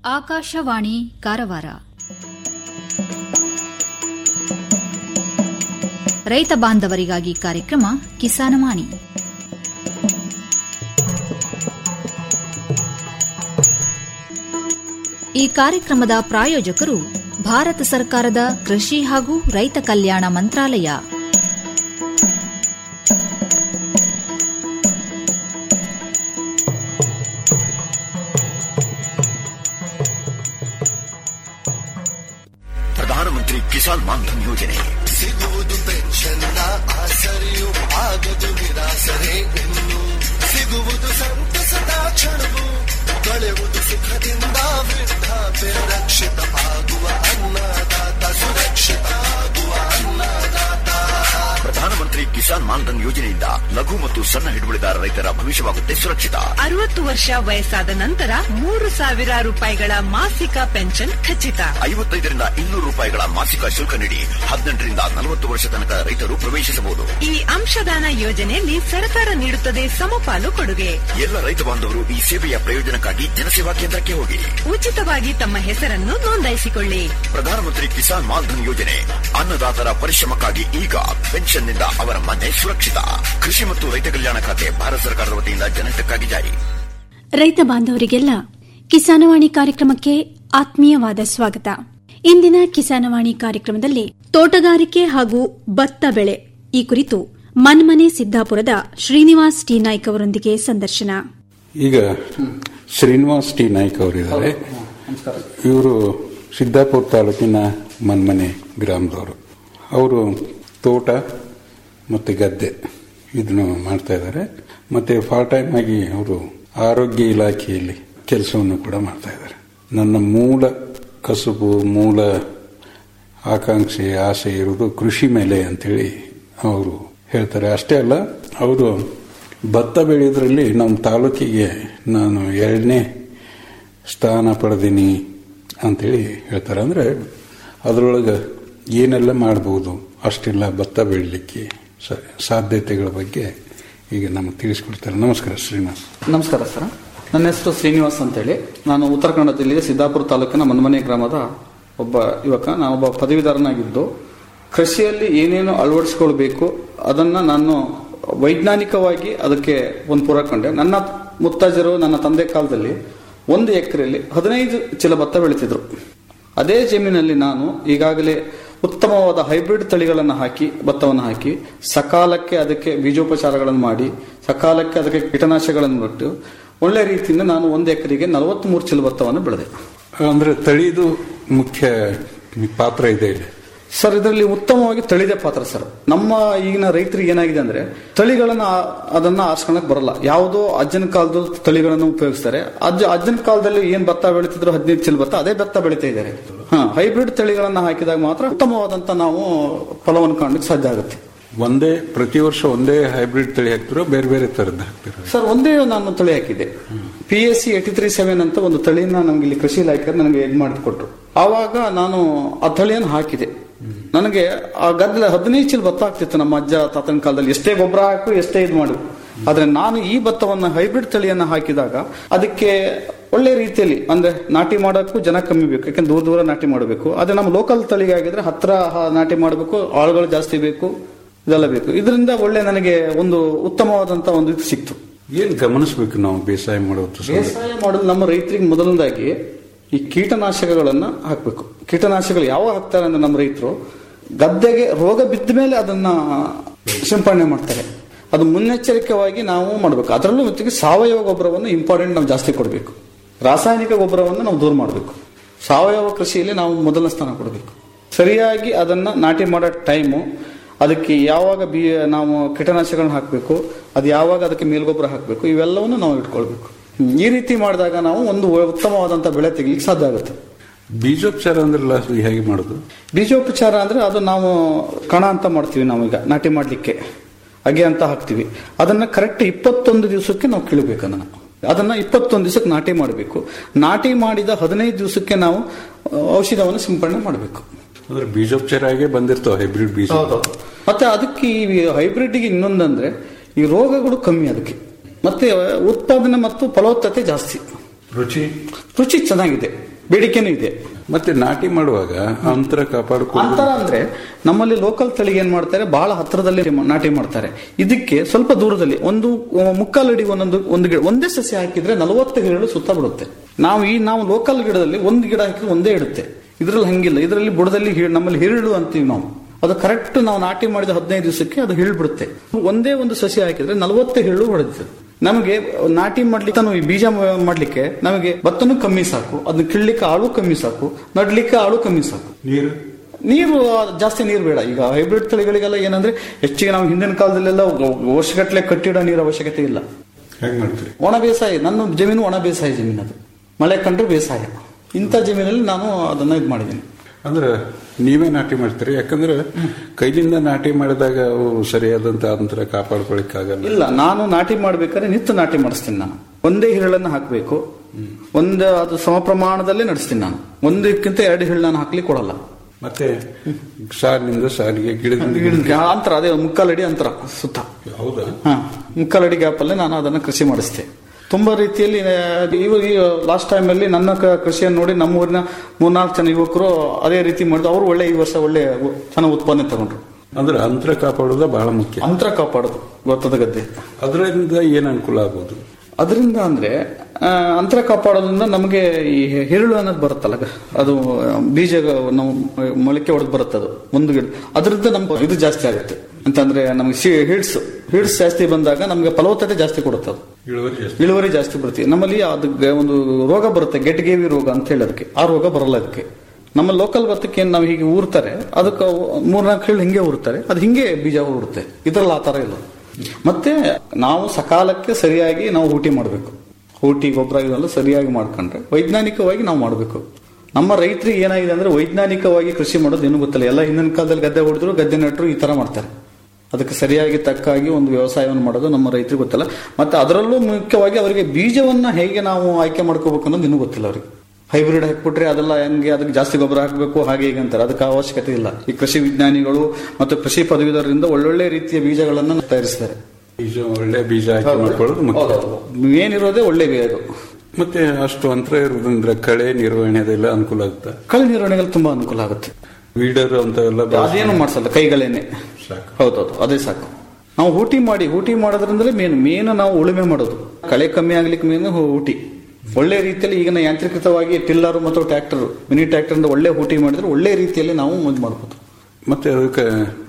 ಆಕಾಶವಾಣಿ ಕಾರವಾರ ರೈತ ಬಾಂಧವರಿಗಾಗಿ ಕಾರ್ಯಕ್ರಮ ಕಿಸಾನವಾಣಿ ಈ ಕಾರ್ಯಕ್ರಮದ ಪ್ರಾಯೋಜಕರು ಭಾರತ ಸರ್ಕಾರದ ಕೃಷಿ ಹಾಗೂ ರೈತ ಕಲ್ಯಾಣ ಮಂತ್ರಾಲಯ ಪ್ರಧಾನಮಂತ್ರಿ ಕಿಸಾನ್ ಮಾನ್ಧನ್ ಯೋಜನೆ ಸಿಗುವುದು ಪೆನ್ಷನ್ನ ಆಸರೆಯು ಆಗದು ನಿರಾಸರೆ ಇನ್ನು ಸಿಗುವುದು ಸಂತಸದ ಕ್ಷಣವು ಕಳೆಯುವುದು ಸುಖದಿಂದ ವೃದ್ಧಾಪ್ಯ ರಕ್ಷಿತ ಆಗುವ ಅನ್ನದಾತ ಸುರಕ್ಷಿತ ಆಗುವ ಅನ್ನದಾತ ಪ್ರಧಾನಮಂತ್ರಿ ಕಿಸಾನ್ ಮಾನ್ಧನ್ ಯೋಜನೆಯಿಂದ ಲಘು ಮತ್ತು ಸಣ್ಣ ಹಿಡುವಳಿದಾರ ರೈತರ ಭವಿಷ್ಯವಾಗುತ್ತೆ ಸುರಕ್ಷಿತ ಅರವತ್ತು ವರ್ಷ ವಯಸ್ಸಾದ ನಂತರ ಮೂರು ಸಾವಿರ ರೂಪಾಯಿಗಳ ಮಾಸಿಕ ಪೆನ್ಷನ್ ಖಚಿತ ಐವತ್ತೈದರಿಂದ ಇನ್ನೂರು ರೂಪಾಯಿಗಳ ಮಾಸಿಕ ಶುಲ್ಕ ನೀಡಿ ಹದಿನೆಂಟರಿಂದ ನಲವತ್ತು ವರ್ಷ ತನಕ ರೈತರು ಪ್ರವೇಶಿಸಬಹುದು ಈ ಅಂಶದಾನ ಯೋಜನೆಯಲ್ಲಿ ಸರ್ಕಾರ ನೀಡುತ್ತದೆ ಸಮಪಾಲು ಕೊಡುಗೆ ಎಲ್ಲ ರೈತ ಬಾಂಧವರು ಈ ಸೇವೆಯ ಪ್ರಯೋಜನಕ್ಕಾಗಿ ಜನಸೇವಾ ಕೇಂದ್ರಕ್ಕೆ ಹೋಗಿ ಉಚಿತವಾಗಿ ತಮ್ಮ ಹೆಸರನ್ನು ನೋಂದಾಯಿಸಿಕೊಳ್ಳಿ ಪ್ರಧಾನಮಂತ್ರಿ ಕಿಸಾನ್ ಮಾನ್ಧನ್ ಯೋಜನೆ ಅನ್ನದಾತರ ಪರಿಶ್ರಮಕ್ಕಾಗಿ ಈಗ ಪೆನ್ಷನ್ನಿಂದ ಅವರ ಮನೆ ಸುರಕ್ಷಿತ ಕೃಷಿ ಮತ್ತು ರೈತ ಕಲ್ಯಾಣ ಖಾತೆ ಭಾರತ ಸರ್ಕಾರದ ವತಿಯಿಂದ ಜನಹಿತಕ್ಕಾಗಿ ಜಾರಿ ರೈತ ಬಾಂಧವರಿಗೆಲ್ಲ ಕಿಸಾನವಾಣಿ ಕಾರ್ಯಕ್ರಮಕ್ಕೆ ಆತ್ಮೀಯವಾದ ಸ್ವಾಗತ ಇಂದಿನ ಕಿಸಾನವಾಣಿ ಕಾರ್ಯಕ್ರಮದಲ್ಲಿ ತೋಟಗಾರಿಕೆ ಹಾಗೂ ಭತ್ತ ಬೆಳೆ ಈ ಕುರಿತು ಮನ್ಮನೆ ಸಿದ್ದಾಪುರದ ಶ್ರೀನಿವಾಸ್ ಟಿ ನಾಯ್ಕ್ ಅವರೊಂದಿಗೆ ಸಂದರ್ಶನ ಈಗ ಶ್ರೀನಿವಾಸ್ ಟಿ ನಾಯ್ಕ್ ಅವರಿದ್ದಾರೆ ಇವರು ಸಿದ್ದಾಪುರ ತಾಲೂಕಿನ ಮನ್ಮನೆ ಗ್ರಾಮದವರು ಅವರು ತೋಟ ಮತ್ತು ಗದ್ದೆ ಇದನ್ನು ಮಾಡ್ತಾ ಇದ್ದಾರೆ ಮತ್ತೆ ಪಾರ್ಟ್ ಟೈಮ್ ಆಗಿ ಅವರು ಆರೋಗ್ಯ ಇಲಾಖೆಯಲ್ಲಿ ಕೆಲಸವನ್ನು ಕೂಡ ಮಾಡ್ತಾ ಇದ್ದಾರೆ ನನ್ನ ಮೂಲ ಕಸುಬು ಮೂಲ ಆಕಾಂಕ್ಷೆ ಆಸೆ ಇರುವುದು ಕೃಷಿ ಮೇಲೆ ಅಂತೇಳಿ ಅವರು ಹೇಳ್ತಾರೆ ಅಷ್ಟೇ ಅಲ್ಲ ಅವರು ಭತ್ತ ಬೆಳೆಯೋದ್ರಲ್ಲಿ ನಮ್ಮ ತಾಲೂಕಿಗೆ ನಾನು ಎರಡನೇ ಸ್ಥಾನ ಪಡೆದೀನಿ ಅಂತೇಳಿ ಹೇಳ್ತಾರೆ ಅಂದರೆ ಅದರೊಳಗೆ ಏನೆಲ್ಲ ಮಾಡ್ಬೋದು ಅಷ್ಟೆಲ್ಲ ಭತ್ತ ಬೆಳಲಿಕ್ಕೆ ಸಾಧ್ಯತೆಗಳ ಬಗ್ಗೆ ಈಗ ನಮಗೆ ತಿಳಿಸ್ಕೊಡ್ತಾರೆ ನಮಸ್ಕಾರ ಶ್ರೀನಿವಾಸ್ ನಮಸ್ಕಾರ ಸರ್ ನನ್ನ ಹೆಸರು ಶ್ರೀನಿವಾಸ್ ಅಂತೇಳಿ ನಾನು ಉತ್ತರ ಕನ್ನಡ ಜಿಲ್ಲೆಯ ಸಿದ್ದಾಪುರ ತಾಲೂಕಿನ ಮನ್ಮನೆ ಗ್ರಾಮದ ಒಬ್ಬ ಯುವಕ ನಾನೊಬ್ಬ ಪದವೀಧರನಾಗಿದ್ದು ಕೃಷಿಯಲ್ಲಿ ಏನೇನು ಅಳವಡಿಸ್ಕೊಳ್ಬೇಕು ಅದನ್ನ ನಾನು ವೈಜ್ಞಾನಿಕವಾಗಿ ಅದಕ್ಕೆ ಒಂದು ಪೂರಕೊಂಡೆ ನನ್ನ ಮುತ್ತಜ್ಜರು ನನ್ನ ತಂದೆ ಕಾಲದಲ್ಲಿ ಒಂದು ಎಕರೆಯಲ್ಲಿ ಹದಿನೈದು ಚೀಲ ಭತ್ತ ಬೆಳೀತಿದ್ರು ಅದೇ ಜಮೀನಲ್ಲಿ ನಾನು ಈಗಾಗಲೇ ಉತ್ತಮವಾದ ಹೈಬ್ರಿಡ್ ತಳಿಗಳನ್ನು ಹಾಕಿ ಭತ್ತವನ್ನು ಹಾಕಿ ಸಕಾಲಕ್ಕೆ ಅದಕ್ಕೆ ಬೀಜೋಪಚಾರಗಳನ್ನು ಮಾಡಿ ಸಕಾಲಕ್ಕೆ ಅದಕ್ಕೆ ಕೀಟನಾಶಕಗಳನ್ನು ಬಿಟ್ಟು ಒಳ್ಳೆ ರೀತಿಯಿಂದ ನಾನು ಒಂದು ಎಕರೆಗೆ ನಲವತ್ಮೂರು ಚೀಲ ಭತ್ತವನ್ನು ಬೆಳೆದೆ ಅಂದ್ರೆ ತಳಿದು ಮುಖ್ಯ ಪಾತ್ರ ಇದೆ ಇಲ್ಲಿ ಸರ್ ಇದರಲ್ಲಿ ಉತ್ತಮವಾಗಿ ತಳಿದೆ ಪಾತ್ರ ಸರ್ ನಮ್ಮ ಈಗಿನ ರೈತರಿಗೆ ಏನಾಗಿದೆ ಅಂದ್ರೆ ತಳಿಗಳನ್ನ ಆ- ಅದನ್ನ ಆರಿಸ್ಕೊಳಕ್ ಬರಲ್ಲ ಯಾವುದೋ ಅಜ್ಜನ ಕಾಲದ ತಳಿಗಳನ್ನು ಉಪಯೋಗಿಸ್ತಾರೆ ಅಜ್ಜ ಅಜ್ಜನ ಕಾಲದಲ್ಲಿ ಏನ್ ಭತ್ತ ಬೆಳೀತಿದ್ರು ಹದಿನೈದು ಚೀಲ ಭತ್ತ ಅದೇ ಭತ್ತ ಬೆಳೀತಾ ಇದ್ದಾರೆ ಹಾ ಹೈಬ್ರಿಡ್ ತಳಿಗಳನ್ನ ಹಾಕಿದಾಗ ಮಾತ್ರ ಉತ್ತಮವಾದಂತ ನಾವು ಫಲವನ್ನು ಕಾಣಲಿಕ್ಕೆ ಸಾಧ್ಯ ಆಗುತ್ತೆ ಒಂದೇ ಪ್ರತಿ ವರ್ಷ ಒಂದೇ ಹೈಬ್ರಿಡ್ ತಳಿ ಹಾಕ್ತಿರೋ ಬೇರೆ ಬೇರೆ ತರದ್ದು ಹಾಕ್ತಿರೋ ಸರ್ ಒಂದೇ ನಾನು ತಳಿ ಹಾಕಿದೆ P S C eighty three seven ಅಂತ ಒಂದು ತಳಿನ ನಮ್ಗೆ ಇಲ್ಲಿ ಕೃಷಿ ಇಲಾಖೆ ನನಗೆ ಇದು ಮಾಡಿಕೊಟ್ರು ಆವಾಗ ನಾನು ಆ ತಳಿಯನ್ನು ಹಾಕಿದೆ ನನಗೆ ಆ ಗದ್ದಲ ಹದಿನೈದು ಚೀಲ ಭತ್ತ ಆಗ್ತಿತ್ತು ನಮ್ಮ ಅಜ್ಜ ತಾತನ ಕಾಲದಲ್ಲಿ ಎಷ್ಟೇ ಗೊಬ್ಬರ ಹಾಕು ಎಷ್ಟೇ ಇದು ಮಾಡು ಆದ್ರೆ ನಾನು ಈ ಭತ್ತವನ್ನ ಹೈಬ್ರಿಡ್ ತಳಿಯನ್ನ ಹಾಕಿದಾಗ ಅದಕ್ಕೆ ಒಳ್ಳೆ ರೀತಿಯಲ್ಲಿ ಅಂದ್ರೆ ನಾಟಿ ಮಾಡೋಕ್ಕೂ ಜನ ಕಮ್ಮಿ ಬೇಕು ಯಾಕಂದ್ರೆ ದೂರ ದೂರ ನಾಟಿ ಮಾಡಬೇಕು ಅದೇ ನಮ್ಮ ಲೋಕಲ್ ತಳಿಗೆ ಆಗಿದ್ರೆ ಹತ್ರ ಹ- ನಾಟಿ ಮಾಡಬೇಕು ಆಳುಗಳು ಜಾಸ್ತಿ ಬೇಕು ಇದೆಲ್ಲ ಬೇಕು ಇದರಿಂದ ಒಳ್ಳೆ ನನಗೆ ಒಂದು ಉತ್ತಮವಾದಂತ ಒಂದು ಇದು ಸಿಕ್ತು ಏನ್ ಗಮನಿಸ್ಬೇಕು ನಾವು ಬೇಸಾಯ ಮಾಡೋದು ಸಲ? ಬೇಸಾಯ ಮಾಡಲು ನಮ್ಮ ರೈತರಿಗೆ ಮೊದಲನೇದಾಗಿ ಈ ಕೀಟನಾಶಕಗಳನ್ನ ಹಾಕಬೇಕು ಕೀಟನಾಶಕಗಳು ಯಾವ ಹಾಕ್ತಾರೆ ಅಂದ್ರೆ ನಮ್ಮ ರೈತರು ಗದ್ದೆಗೆ ರೋಗ ಬಿದ್ದ ಮೇಲೆ ಅದನ್ನ ಸಿಂಪಡಣೆ ಮಾಡ್ತಾರೆ ಅದು ಮುನ್ನೆಚ್ಚರಿಕೆವಾಗಿ ನಾವು ಮಾಡಬೇಕು ಅದರಲ್ಲೂ ಜೊತೆಗೆ ಸಾವಯವ ಗೊಬ್ಬರವನ್ನು ಇಂಪಾರ್ಟೆಂಟ್ ನಾವು ಜಾಸ್ತಿ ಕೊಡಬೇಕು ರಾಸಾಯನಿಕ ಗೊಬ್ಬರವನ್ನು ನಾವು ದೂರ ಮಾಡಬೇಕು ಸಾವಯವ ಕೃಷಿಯಲ್ಲಿ ನಾವು ಮೊದಲ ಸ್ಥಾನ ಕೊಡಬೇಕು ಸರಿಯಾಗಿ ಅದನ್ನ ನಾಟಿ ಮಾಡೋ ಟೈಮು ಅದಕ್ಕೆ ಯಾವಾಗ ಬಿ ನಾವು ಕೀಟನಾಶಕಗಳನ್ನ ಹಾಕಬೇಕು ಅದು ಯಾವಾಗ ಅದಕ್ಕೆ ಮೇಲ್ಗೊಬ್ಬರ ಹಾಕಬೇಕು ಇವೆಲ್ಲವನ್ನು ನಾವು ಇಟ್ಕೊಳ್ಬೇಕು ಹ್ಮ್. ಈ ರೀತಿ ಮಾಡಿದಾಗ ನಾವು ಒಂದು ಉತ್ತಮವಾದಂತ ಬೆಳೆ ತೆಗಿಲಿಕ್ಕೆ ಸಾಧ್ಯ ಆಗುತ್ತೆ ಬೀಜೋಪಚಾರ ಅಂದ್ರಲ್ಲ ಅದು ಹೇಗೆ ಮಾಡೋದು ಬೀಜೋಪಚಾರ ಅಂದ್ರೆ ಅದು ನಾವು ಕಣ ಅಂತ ಮಾಡ್ತೀವಿ ನಾವೀಗ ನಾಟಿ ಮಾಡ್ಲಿಕ್ಕೆ ಅಗೆ ಅಂತ ಹಾಕ್ತಿವಿ ಅದನ್ನ ಕರೆಕ್ಟ್ ಇಪ್ಪತ್ತೊಂದು ದಿವಸಕ್ಕೆ ನಾವು ಕೀಳಬೇಕು ಅದನ್ನ ಅದನ್ನ ಇಪ್ಪತ್ತೊಂದು ದಿವಸಕ್ಕೆ ನಾಟಿ ಮಾಡಬೇಕು ನಾಟಿ ಮಾಡಿದ ಹದಿನೈದು ದಿವಸಕ್ಕೆ ನಾವು ಆ, ಔಷಧವನ್ನು ಸಿಂಪಡಣೆ ಮಾಡಬೇಕು ಅಂದ್ರೆ ಬೀಜೋಪಚಾರ ಆಗೇ ಬಂದಿರ್ತಾವ ಹೈಬ್ರಿಡ್ ಬೀಜ ಮತ್ತೆ ಅದಕ್ಕೆ ಈ ಹೈಬ್ರಿಡ್ಗೆ ಇನ್ನೊಂದಂದ್ರೆ ಈ ರೋಗಗಳು ಕಮ್ಮಿ ಅದಕ್ಕೆ ಮತ್ತೆ ಉತ್ಪಾದನೆ ಮತ್ತು ಫಲವತ್ತತೆ ಜಾಸ್ತಿ ರುಚಿ ರುಚಿ ಚೆನ್ನಾಗಿದೆ ಬೇಡಿಕೆನೂ ಇದೆ ಮತ್ತೆ ನಾಟಿ ಮಾಡುವಾಗ ಅಂತರ ಕಾಪಾಡಿಕೊಂಡು ಅಂತರ ಅಂದ್ರೆ ನಮ್ಮಲ್ಲಿ ಲೋಕಲ್ ತಳಿಗೆ ಏನ್ ಮಾಡ್ತಾರೆ ಬಹಳ ಹತ್ರದಲ್ಲಿ ನಾಟಿ ಮಾಡ್ತಾರೆ ಇದಕ್ಕೆ ಸ್ವಲ್ಪ ದೂರದಲ್ಲಿ ಒಂದು ಆ, ಮುಕ್ಕಾಲು ಅಡಿ ಒಂದೊಂದು ಒಂದು ಗಿಡ ಒಂದೇ ಸಸ್ಯ ಹಾಕಿದ್ರೆ ನಲವತ್ತು ಗಿಡಗಳು ಸುತ್ತ ಬಿಡುತ್ತೆ ನಾವು ಈ ನಾವು ಲೋಕಲ್ ಗಿಡದಲ್ಲಿ ಒಂದು ಗಿಡ ಹಾಕಿದ್ರೆ ಒಂದೇ ಇಡುತ್ತೆ ಇದ್ರಲ್ಲಿ ಹಂಗಿಲ್ಲ ಇದರಲ್ಲಿ ಬುಡದಲ್ಲಿ ಹಿ- ನಮ್ಮಲ್ಲಿ ಹಿರಳು ಅಂತೀವಿ ನಾವು ಅದು ಕರೆಕ್ಟ್ ನಾವು ನಾಟಿ ಮಾಡಿದ ಹದಿನೈದು ದಿವಸಕ್ಕೆ ಅದು ಹಿಳ್ಬಿಡುತ್ತೆ ಒಂದೇ ಒಂದು ಸಸ್ಯ ಹಾಕಿದ್ರೆ ನಲವತ್ತು ಹಿರಳು ಹೊಡೆದಿದೆ ನಮಗೆ ನಾಟಿ ಮಾಡ್ಲಿಕ್ಕೆ ತಾನು ಈ ಬೀಜ ಮ- ಮಾಡ್ಲಿಕ್ಕೆ ನಮಗೆ ಭತ್ತನೂ ಕಮ್ಮಿ ಸಾಕು ಅದನ್ನ ಕಿಳ್ಲಿಕ್ಕೆ ಆಳು ಕಮ್ಮಿ ಸಾಕು ನಡ್ಲಿಕ್ಕೆ ಆಳು ಕಮ್ಮಿ ಸಾಕು ನೀರು ನೀರು ಜಾಸ್ತಿ ನೀರು ಬೇಡ ಈಗ ಹೈಬ್ರಿಡ್ ತಳಿಗಳಿಗೆಲ್ಲ ಏನಂದ್ರೆ ಹೆಚ್ಚಿಗೆ ನಾವು ಹಿಂದಿನ ಕಾಲದಲ್ಲೆಲ್ಲ ವರ್ಷಗಟ್ಟಲೆ ಕಟ್ಟಿಡೋ ನೀರು ಅವಶ್ಯಕತೆ ಇಲ್ಲ ಹೆಂಗ್ ಮಾಡ್ತೀರಿ ಒಣ ಬೇಸಾಯ ನನ್ನ ಜಮೀನು ಒಣ ಬೇಸಾಯ ಜಮೀನು ಅದು ಮಳೆ ಕಂಡ್ರೆ ಬೇಸಾಯ ಇಂಥ ಜಮೀನಲ್ಲಿ ನಾನು ಅದನ್ನ ಇದು ಮಾಡಿದ್ದೀನಿ ಅಂದ್ರೆ ನೀವೇ ನಾಟಿ ಮಾಡ್ತೀರಿ ಯಾಕಂದ್ರೆ ಕೈಲಿಂದ ನಾಟಿ ಮಾಡಿದಾಗ ಅವು ಸರಿಯಾದಂತ ಅಂತರ ಕಾಪಾಡ್ಕೊಳಿಕ್ಕಾಗಲ್ಲ ಇಲ್ಲ ನಾನು ನಾಟಿ ಮಾಡ್ಬೇಕಾದ್ರೆ ನಿತ್ಯ ನಾಟಿ ಮಾಡಿಸ್ತೀನಿ ನಾನು ಒಂದೇ ಹಿರಳನ್ನು ಹಾಕಬೇಕು ಒಂದು ಅದು ಸಮ ಪ್ರಮಾಣದಲ್ಲೇ ನಡೆಸ್ತೀನಿ ನಾನು ಒಂದಕ್ಕಿಂತ ಎರಡು ಹಿರಳು ನಾನು ಹಾಕ್ಲಿಕ್ಕೆ ಕೊಡಲ್ಲ ಮತ್ತೆ ಸಾಲಿನಿಂದ ಸಾಲಿಗೆ ಗಿಡದಿಂದ ಗಿಡಕ್ಕೆ ಅಂತರ ಅದೇ ಮುಕ್ಕಾಲಡಿ ಅಂತರ ಸುತ್ತ ಹೌದಾ ಹಾ ಮುಕ್ಕಾಲಡಿ ಗ್ಯಾಪ್ ಅಲ್ಲಿ ನಾನು ಅದನ್ನ ಕೃಷಿ ಮಾಡಿಸ್ತೆ ತುಂಬಾ ರೀತಿಯಲ್ಲಿ ಲಾಸ್ಟ್ ಟೈಮ್ ಅಲ್ಲಿ ನನ್ನ ಕ- ಕೃಷಿಯನ್ನು ನೋಡಿ ನಮ್ಮ ಊರಿನ ಮೂರ್ನಾಲ್ಕು ಜನ ಯುವಕರು ಅದೇ ರೀತಿ ಮಾಡಿದ್ರು ಅವರು ಒಳ್ಳೆ ಈ ವರ್ಷ ಒಳ್ಳೆ ಉ- ಚೆನ್ನಾಗಿ ಉತ್ಪನ್ನ ತಗೊಂಡ್ರು ಅಂದ್ರೆ ಅಂತರ ಕಾಪಾಡೋದು ಬಹಳ ಮುಖ್ಯ ಅಂತರ ಕಾಪಾಡೋದು ಭತ್ತದ ಗದ್ದೆ ಅದರಿಂದ ಏನ್ ಅನುಕೂಲ ಆಗ್ಬೋದು ಅದರಿಂದ ಅಂದ್ರೆ ಆ, ಅಂತರ ಕಾಪಾಡೋದ್ರಿಂದ ನಮಗೆ ಈ ಹಿರಳು ಅನ್ನೋದು ಬರುತ್ತಲ್ಲ ಅದು ಬೀಜ ನಾವು ಮೊಳಕೆ ಹೊಡೆದು ಬರುತ್ತೆ ಅದು ಒಂದು ಗಿಡ ಅದರಿಂದ ನಮ್ಗೆ ಇದು ಜಾಸ್ತಿ ಆಗುತ್ತೆ ಅಂತಂದ್ರೆ ನಮಗೆ ಹಿಡ್ಸ್ ಹಿಡ್ಸ್ ಜಾಸ್ತಿ ಬಂದಾಗ ನಮಗೆ ಫಲವತ್ತತೆ ಜಾಸ್ತಿ ಕೊಡುತ್ತೆ ಅದು ಇಳುವರಿ ಜಾಸ್ತಿ ಇಳುವರಿ ಜಾಸ್ತಿ ಬರುತ್ತೆ ನಮ್ಮಲ್ಲಿ ಅದಕ್ಕೆ ಒಂದು ರೋಗ ಬರುತ್ತೆ ಗೆಟ್ಗೇವಿ ರೋಗ ಅಂತ ಹೇಳಿ ಅದಕ್ಕೆ ಆ ರೋಗ ಬರಲ್ಲ ಅದಕ್ಕೆ ನಮ್ಮ ಲೋಕಲ್ ಭತ್ತಕ್ಕೆ ಏನ್ ನಾವು ಹೀಗೆ ಊರ್ತಾರೆ ಅದಕ್ಕೆ ಮೂರ್ನಾಲ್ಕು ಹೇಳಿ ಹಿಂಗೆ ಊರ್ತಾರೆ ಅದು ಹಿಂಗೆ ಬೀಜ ಊರುತ್ತೆ ಇದ್ರಲ್ಲಿ ಆ ತರ ಇಲ್ಲ ಮತ್ತೆ ನಾವು ಸಕಾಲಕ್ಕೆ ಸರಿಯಾಗಿ ನಾವು ಊಟಿ ಮಾಡಬೇಕು ಊಟಿ ಗೊಬ್ಬರ ಇದೆಲ್ಲ ಸರಿಯಾಗಿ ಮಾಡ್ಕೊಂಡ್ರೆ ವೈಜ್ಞಾನಿಕವಾಗಿ ನಾವು ಮಾಡಬೇಕು ನಮ್ಮ ರೈತರಿಗೆ ಏನಾಗಿದೆ ಅಂದ್ರೆ ವೈಜ್ಞಾನಿಕವಾಗಿ ಕೃಷಿ ಮಾಡೋದು ಏನೂ ಗೊತ್ತಿಲ್ಲ ಎಲ್ಲ ಹಿಂದಿನ ಕಾಲದಲ್ಲಿ ಗದ್ದೆ ಹೊಡೆದ್ರು ಗದ್ದೆ ನೆಟ್ಟರು ಈ ತರ ಮಾಡ್ತಾರೆ ಅದಕ್ಕೆ ಸರಿಯಾಗಿ ತಕ್ಕಾಗಿ ಒಂದು ವ್ಯವಸಾಯವನ್ನು ಮಾಡೋದು ನಮ್ಮ ರೈತರಿಗೆ ಗೊತ್ತಿಲ್ಲ ಮತ್ತೆ ಅದರಲ್ಲೂ ಮುಖ್ಯವಾಗಿ ಅವರಿಗೆ ಬೀಜವನ್ನ ಹೇಗೆ ನಾವು ಆಯ್ಕೆ ಮಾಡ್ಕೋಬೇಕು ಅನ್ನೋದು ಇನ್ನೂ ಗೊತ್ತಿಲ್ಲ ಅವರಿಗೆ ಹೈಬ್ರಿಡ್ ಹಾಕ್ಬಿಟ್ರೆ ಅದೆಲ್ಲ ಹೆಂಗೆ ಅದಕ್ಕೆ ಜಾಸ್ತಿ ಗೊಬ್ಬರ ಹಾಕಬೇಕು ಹಾಗೆ ಹೀಗೆ ಅಂತಾರೆ ಅದಕ್ಕೆ ಅವಶ್ಯಕತೆ ಇಲ್ಲ ಈ ಕೃಷಿ ವಿಜ್ಞಾನಿಗಳು ಮತ್ತು ಕೃಷಿ ಪದವೀಧರರಿಂದ ಒಳ್ಳೊಳ್ಳೆ ರೀತಿಯ ಬೀಜಗಳನ್ನು ತಯಾರಿಸ್ತಾರೆ ಬೀಜ ಒಳ್ಳೆ ಬೀಜ ಆಯ್ಕೆ ಮಾಡ್ಕೊಳ್ಳೋದು ಮುಖ್ಯ ಏನಿರೋದೇ ಒಳ್ಳೆ ಬೀಜ ಮತ್ತೆ ಅಷ್ಟು ಅಂತರ ಇರೋದ್ರಿಂದ ಕಳೆ ನಿರ್ವಹಣೆ ಅದೆಲ್ಲ ಅನುಕೂಲ ಆಗುತ್ತಾ ಕಳೆ ನಿರ್ವಹಣೆಗೆ ತುಂಬಾ ಅನುಕೂಲ ಆಗುತ್ತೆ ವೀಡರ್ ಅಂತ ಎಲ್ಲ ಬಳಸಿ- ಅದೇನು ಮಾಡ್ಸಲ್ಲ ಕೈಗಳೇನೆ ಸಾಕು. ಹೌದೌದು ಅದೇ ಸಾಕು ನಾವು ಊಟಿ ಮಾಡಿ ಊಟಿ ಮಾಡೋದ್ರಿಂದಲೇ ಮೇನ್ ಮೇನ್ ನಾವು ಉಳುಮೆ ಮಾಡೋದು ಕಳೆ ಕಮ್ಮಿ ಆಗ್ಲಿಕ್ಕೆ ಮೇನ್ ಊಟಿ ಒಳ್ಳೆ ರೀತಿಯಲ್ಲಿ ಈಗಿನ ಯಾಂತ್ರಿಕೃತವಾಗಿ ಟಿಲ್ಲರ್ ಮತ್ತು ಟ್ರ್ಯಾಕ್ಟರ್ ಮಿನಿ ಟ್ರ್ಯಾಕ್ಟರ್ ಇಂದ ಒಳ್ಳೆ ಊಟಿ ಮಾಡಿದ್ರೆ ಒಳ್ಳೆ ರೀತಿಯಲ್ಲಿ ನಾವು ಇದು ಮಾಡ್ಬೋದು ಮತ್ತೆ ಅದಕ್ಕೆ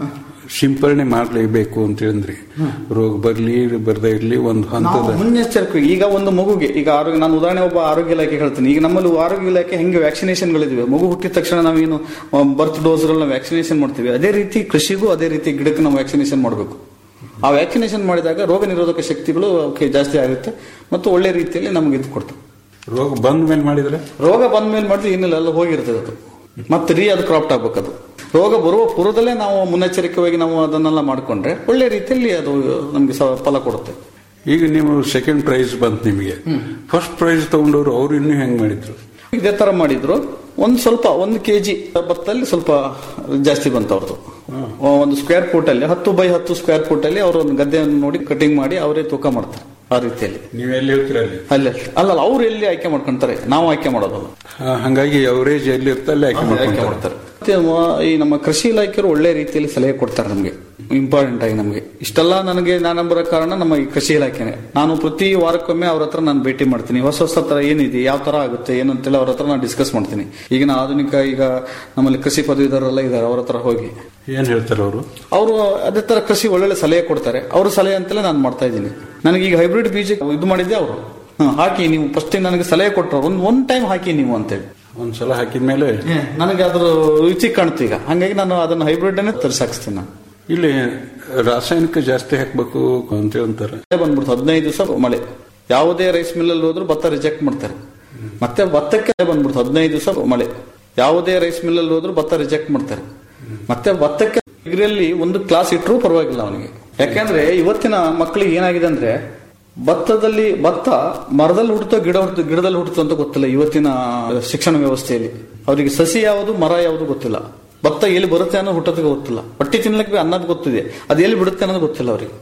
ಸಿಂಪರಣೆ ಮಾಡಲೇಬೇಕು ಅಂತ ಹೇಳಿದ್ರಿ ರೋಗ ಬರ್ಲಿ ಬರ್ದೇ ಇರ್ಲಿ ಒಂದು ನಾವು ಹಂತದ ಮುನ್ನೆಚ್ಚರಿಕೆ ಈಗ ಒಂದು ಮಗುಗೆ ಈಗ ಆರೋಗ್ಯ ನಾನು ಉದಾಹರಣೆ ಒಬ್ಬ ಆರೋಗ್ಯ ಇಲಾಖೆ ಹೇಳ್ತೀನಿ ಈಗ ನಮ್ಮಲ್ಲಿ ಆರೋಗ್ಯ ಇಲಾಖೆ ಹೆಂಗೆ ವ್ಯಾಕ್ಸಿನೇಷನ್ಗಳಿವೆ ಮಗು ಹುಟ್ಟಿದ ತಕ್ಷಣ ನಾವೇನು ಬರ್ತ್ ಡೋಸ್ಗಳನ್ನ ವ್ಯಾಕ್ಸಿನೇಷನ್ ಮಾಡ್ತೀವಿ ಅದೇ ರೀತಿ ಕೃಷಿಗೂ ಅದೇ ರೀತಿ ಗಿಡಕ್ಕೆ ನಾವು ವ್ಯಾಕ್ಸಿನೇಷನ್ ಮಾಡಬೇಕು ಆ ವ್ಯಾಕ್ಸಿನೇಷನ್ ಮಾಡಿದಾಗ ರೋಗ ನಿರೋಧಕ ಶಕ್ತಿಗಳು ಅವಕ್ಕೆ ಜಾಸ್ತಿ ಆಗುತ್ತೆ ಮತ್ತು ಒಳ್ಳೆ ರೀತಿಯಲ್ಲಿ ನಮ್ಗೆ ಇದು ಕೊಡ್ತವೆ ರೋಗ ಬಂದ ಮೇಲೆ ಮಾಡಿದ್ರೆ ರೋಗ ಬಂದ ಮೇಲೆ ಮಾಡಿದ್ರೆ ಏನಿಲ್ಲ ಎಲ್ಲ ಹೋಗಿರ್ತದೆ ಅದು ಮತ್ತೆ ರೀ ಅದು ಕ್ರಾಪ್ಟ್ ಆಗ್ಬೇಕು ಅದು ರೋಗ ಬರುವ ಪೂರ್ವದಲ್ಲೇ ನಾವು ಮುನ್ನೆಚ್ಚರಿಕೆಯಾಗಿ ನಾವು ಅದನ್ನೆಲ್ಲ ಮಾಡ್ಕೊಂಡ್ರೆ ಒಳ್ಳೆ ರೀತಿಯಲ್ಲಿ ಅದು ನಮ್ಗೆ ಸ- ಫಲ ಕೊಡುತ್ತೆ ಈಗ ನೀವು ಸೆಕೆಂಡ್ ಪ್ರೈಸ್ ಬಂತು ನಿಮಗೆ ಫಸ್ಟ್ ಪ್ರೈಸ್ ತಗೊಂಡವ್ರು ಅವ್ರು ಇನ್ನೂ ಹೆಂಗ್ ಮಾಡಿದ್ರು ಇದೇ ತರ ಮಾಡಿದ್ರು ಒಂದ್ ಸ್ವಲ್ಪ ಒಂದು ಕೆಜಿ ಭತ್ತಲ್ಲಿ ಸ್ವಲ್ಪ ಜಾಸ್ತಿ ಬಂತು ಅವ್ರದ್ದು ಒಂದು ಸ್ಕ್ವೇರ್ ಫೂಟ್ ಅಲ್ಲಿ ಹತ್ತು ಬೈ ಹತ್ತು ಸ್ಕ್ವೇರ್ ಫೂಟ್ ಅಲ್ಲಿ ಅವರು ಒಂದು ಗದ್ದೆಯನ್ನು ನೋಡಿ ಕಟಿಂಗ್ ಮಾಡಿ ಅವರೇ ತೂಕ ಮಾಡ್ತಾರೆ ಆ ರೀತಿಯಲ್ಲಿ ನೀವು ಎಲ್ಲಿ ಹೇಳ್ತೀರ ಅಲ್ಲಿ ಅಲ್ಲಿ ಅಲ್ಲಲ್ಲ ಅವ್ರು ಎಲ್ಲಿ ಆಯ್ಕೆ ಮಾಡ್ಕೊಂತಾರೆ ನಾವು ಆಯ್ಕೆ ಮಾಡೋದಲ್ಲ ಆ, ಹಂಗಾಗಿ ಅವರೇಜ್ ಎಲ್ಲಿ ಇರ್ತ ಅಲ್ಲಿ ಆಯ್ಕೆ ಆಯ್ಕೆ ಮಾಡ್ಕೊಂತಾರೆ ಮಾಡ್ತಾರೆ ಮತ್ತೆ ಮ- ಈ ನಮ್ಮ ಕೃಷಿ ಇಲಾಖೆಯವರು ಒಳ್ಳೆ ರೀತಿಯಲ್ಲಿ ಸಲಹೆ ಕೊಡ್ತಾರೆ ನಮಗೆ ಇಂಪಾರ್ಟೆಂಟ್ ಆಗಿ ನಮಗೆ ಇಷ್ಟೆಲ್ಲ ನನಗೆ ನಾನು ಬರೋ ಕಾರಣ ನಮ್ಮ ಈ ಕೃಷಿ ಇಲಾಖೆನೆ ನಾನು ಪ್ರತಿ ವಾರಕ್ಕೊಮ್ಮೆ ಅವ್ರ ಹತ್ರ ನಾನು ಭೇಟಿ ಮಾಡ್ತೀನಿ ಹೊಸ ಹೊಸ ತರ ಏನಿದೆ ಯಾವ ತರ ಆಗುತ್ತೆ ಏನಂತೇಳಿ ಅವ್ರ ಹತ್ರ ನಾನು ಡಿಸ್ಕಸ್ ಮಾಡ್ತೀನಿ ಈಗಿನ ಆಧುನಿಕ ಈಗ ನಮ್ಮಲ್ಲಿ ಕೃಷಿ ಪದವೀಧರೆಲ್ಲ ಇದ್ದಾರೆ ಅವ್ರ ಹತ್ರ ಹೋಗಿ ಏನ್ ಹೇಳ್ತಾರೆ ಅವರು ಅವರು ಅದೇ ತರ ಕೃಷಿ ಒಳ್ಳೊಳ್ಳೆ ಸಲಹೆ ಕೊಡ್ತಾರೆ ಅವ್ರ ಸಲಹೆ ಅಂತಲೇ ನಾನು ಮಾಡ್ತಾ ಇದ್ದೀನಿ ನನಗೆ ಈಗ ಹೈಬ್ರಿಡ್ ಬೀಜ ಇದು ಮಾಡಿದ್ದೆ ಅವರು ಹಾಕಿ ನೀವು ಫಸ್ಟ್ ನನಗೆ ಸಲಹೆ ಕೊಟ್ಟರು ಒಂದ್ ಒಂದ್ ಟೈಮ್ ಹಾಕಿ ನೀವು ಅಂತೇಳಿ ಒಂದ್ಸಲ ಹಾಕಿದ್ಮೇಲೆ ನನಗೆ ಅದ್ರ ರುಚಿ ಕಾಣ್ತು ಈಗ ಹಂಗಾಗಿ ನಾನು ಅದನ್ನ ಹೈಬ್ರಿಡ್ ಅನ್ನೇ ತರಿಸಾಕ್ಸ್ತೀನಿ ನಾನು ಇಲ್ಲಿ ರಾಸಾಯನಿಕ ಜಾಸ್ತಿ ಹಾಕ್ಬೇಕು ಅಂತ ಅಂತಾರೆ ಮಳೆ ಬಂದ್ಬಿಡ್ತು ಹದಿನೈದು ದಿವಸ ಮಳೆ ಯಾವುದೇ ರೈಸ್ ಮಿಲ್ ಅಲ್ಲಿ ಹೋದ್ರು ಭತ್ತ ರಿಜೆಕ್ಟ್ ಮಾಡ್ತಾರೆ ಮತ್ತೆ ಭತ್ತಕ್ಕೆ ಬಂದ್ಬಿಡ್ತು ಹದಿನೈದು ದಿವಸ ಮಳೆ ಯಾವುದೇ ರೈಸ್ ಮಿಲ್ ಅಲ್ಲಿ ಹೋದ್ರು ಭತ್ತ ರಿಜೆಕ್ಟ್ ಮಾಡ್ತಾರೆ ಮತ್ತೆ ಭತ್ತಕ್ಕೆ ಡಿಗ್ರಿಯಲ್ಲಿ ಒಂದು ಕ್ಲಾಸ್ ಇಟ್ಟರು ಪರವಾಗಿಲ್ಲ ಅವನಿಗೆ ಯಾಕಂದ್ರೆ ಇವತ್ತಿನ ಮಕ್ಕಳಿಗೆ ಏನಾಗಿದೆ ಅಂದ್ರೆ ಭತ್ತದಲ್ಲಿ ಭತ್ತ ಮರದಲ್ಲಿ ಹುಟ್ಟುತ್ತೋ ಗಿಡ ಹುಟ್ಟುತ್ತೋ ಗಿಡದಲ್ಲಿ ಹುಟ್ಟುತ್ತೋ ಅಂತ ಗೊತ್ತಿಲ್ಲ ಇವತ್ತಿನ ಶಿಕ್ಷಣ ವ್ಯವಸ್ಥೆಯಲ್ಲಿ ಅವರಿಗೆ ಸಸಿ ಯಾವುದು ಮರ ಯಾವುದು ಗೊತ್ತಿಲ್ಲ ಭತ್ತ ಎಲ್ಲಿ ಬರುತ್ತೆ ಅನ್ನೋ ಹುಟ್ಟೋದಕ್ಕೆ ಗೊತ್ತಿಲ್ಲ ಹೊಟ್ಟಿ ತಿನ್ಲಿಕ್ಕೆ ಅನ್ನೋದು ಗೊತ್ತಿದೆ ಅದು ಎಲ್ಲಿ ಬಿಡುತ್ತೆ ಅನ್ನೋದು ಗೊತ್ತಿಲ್ಲ ಅವರಿಗೆ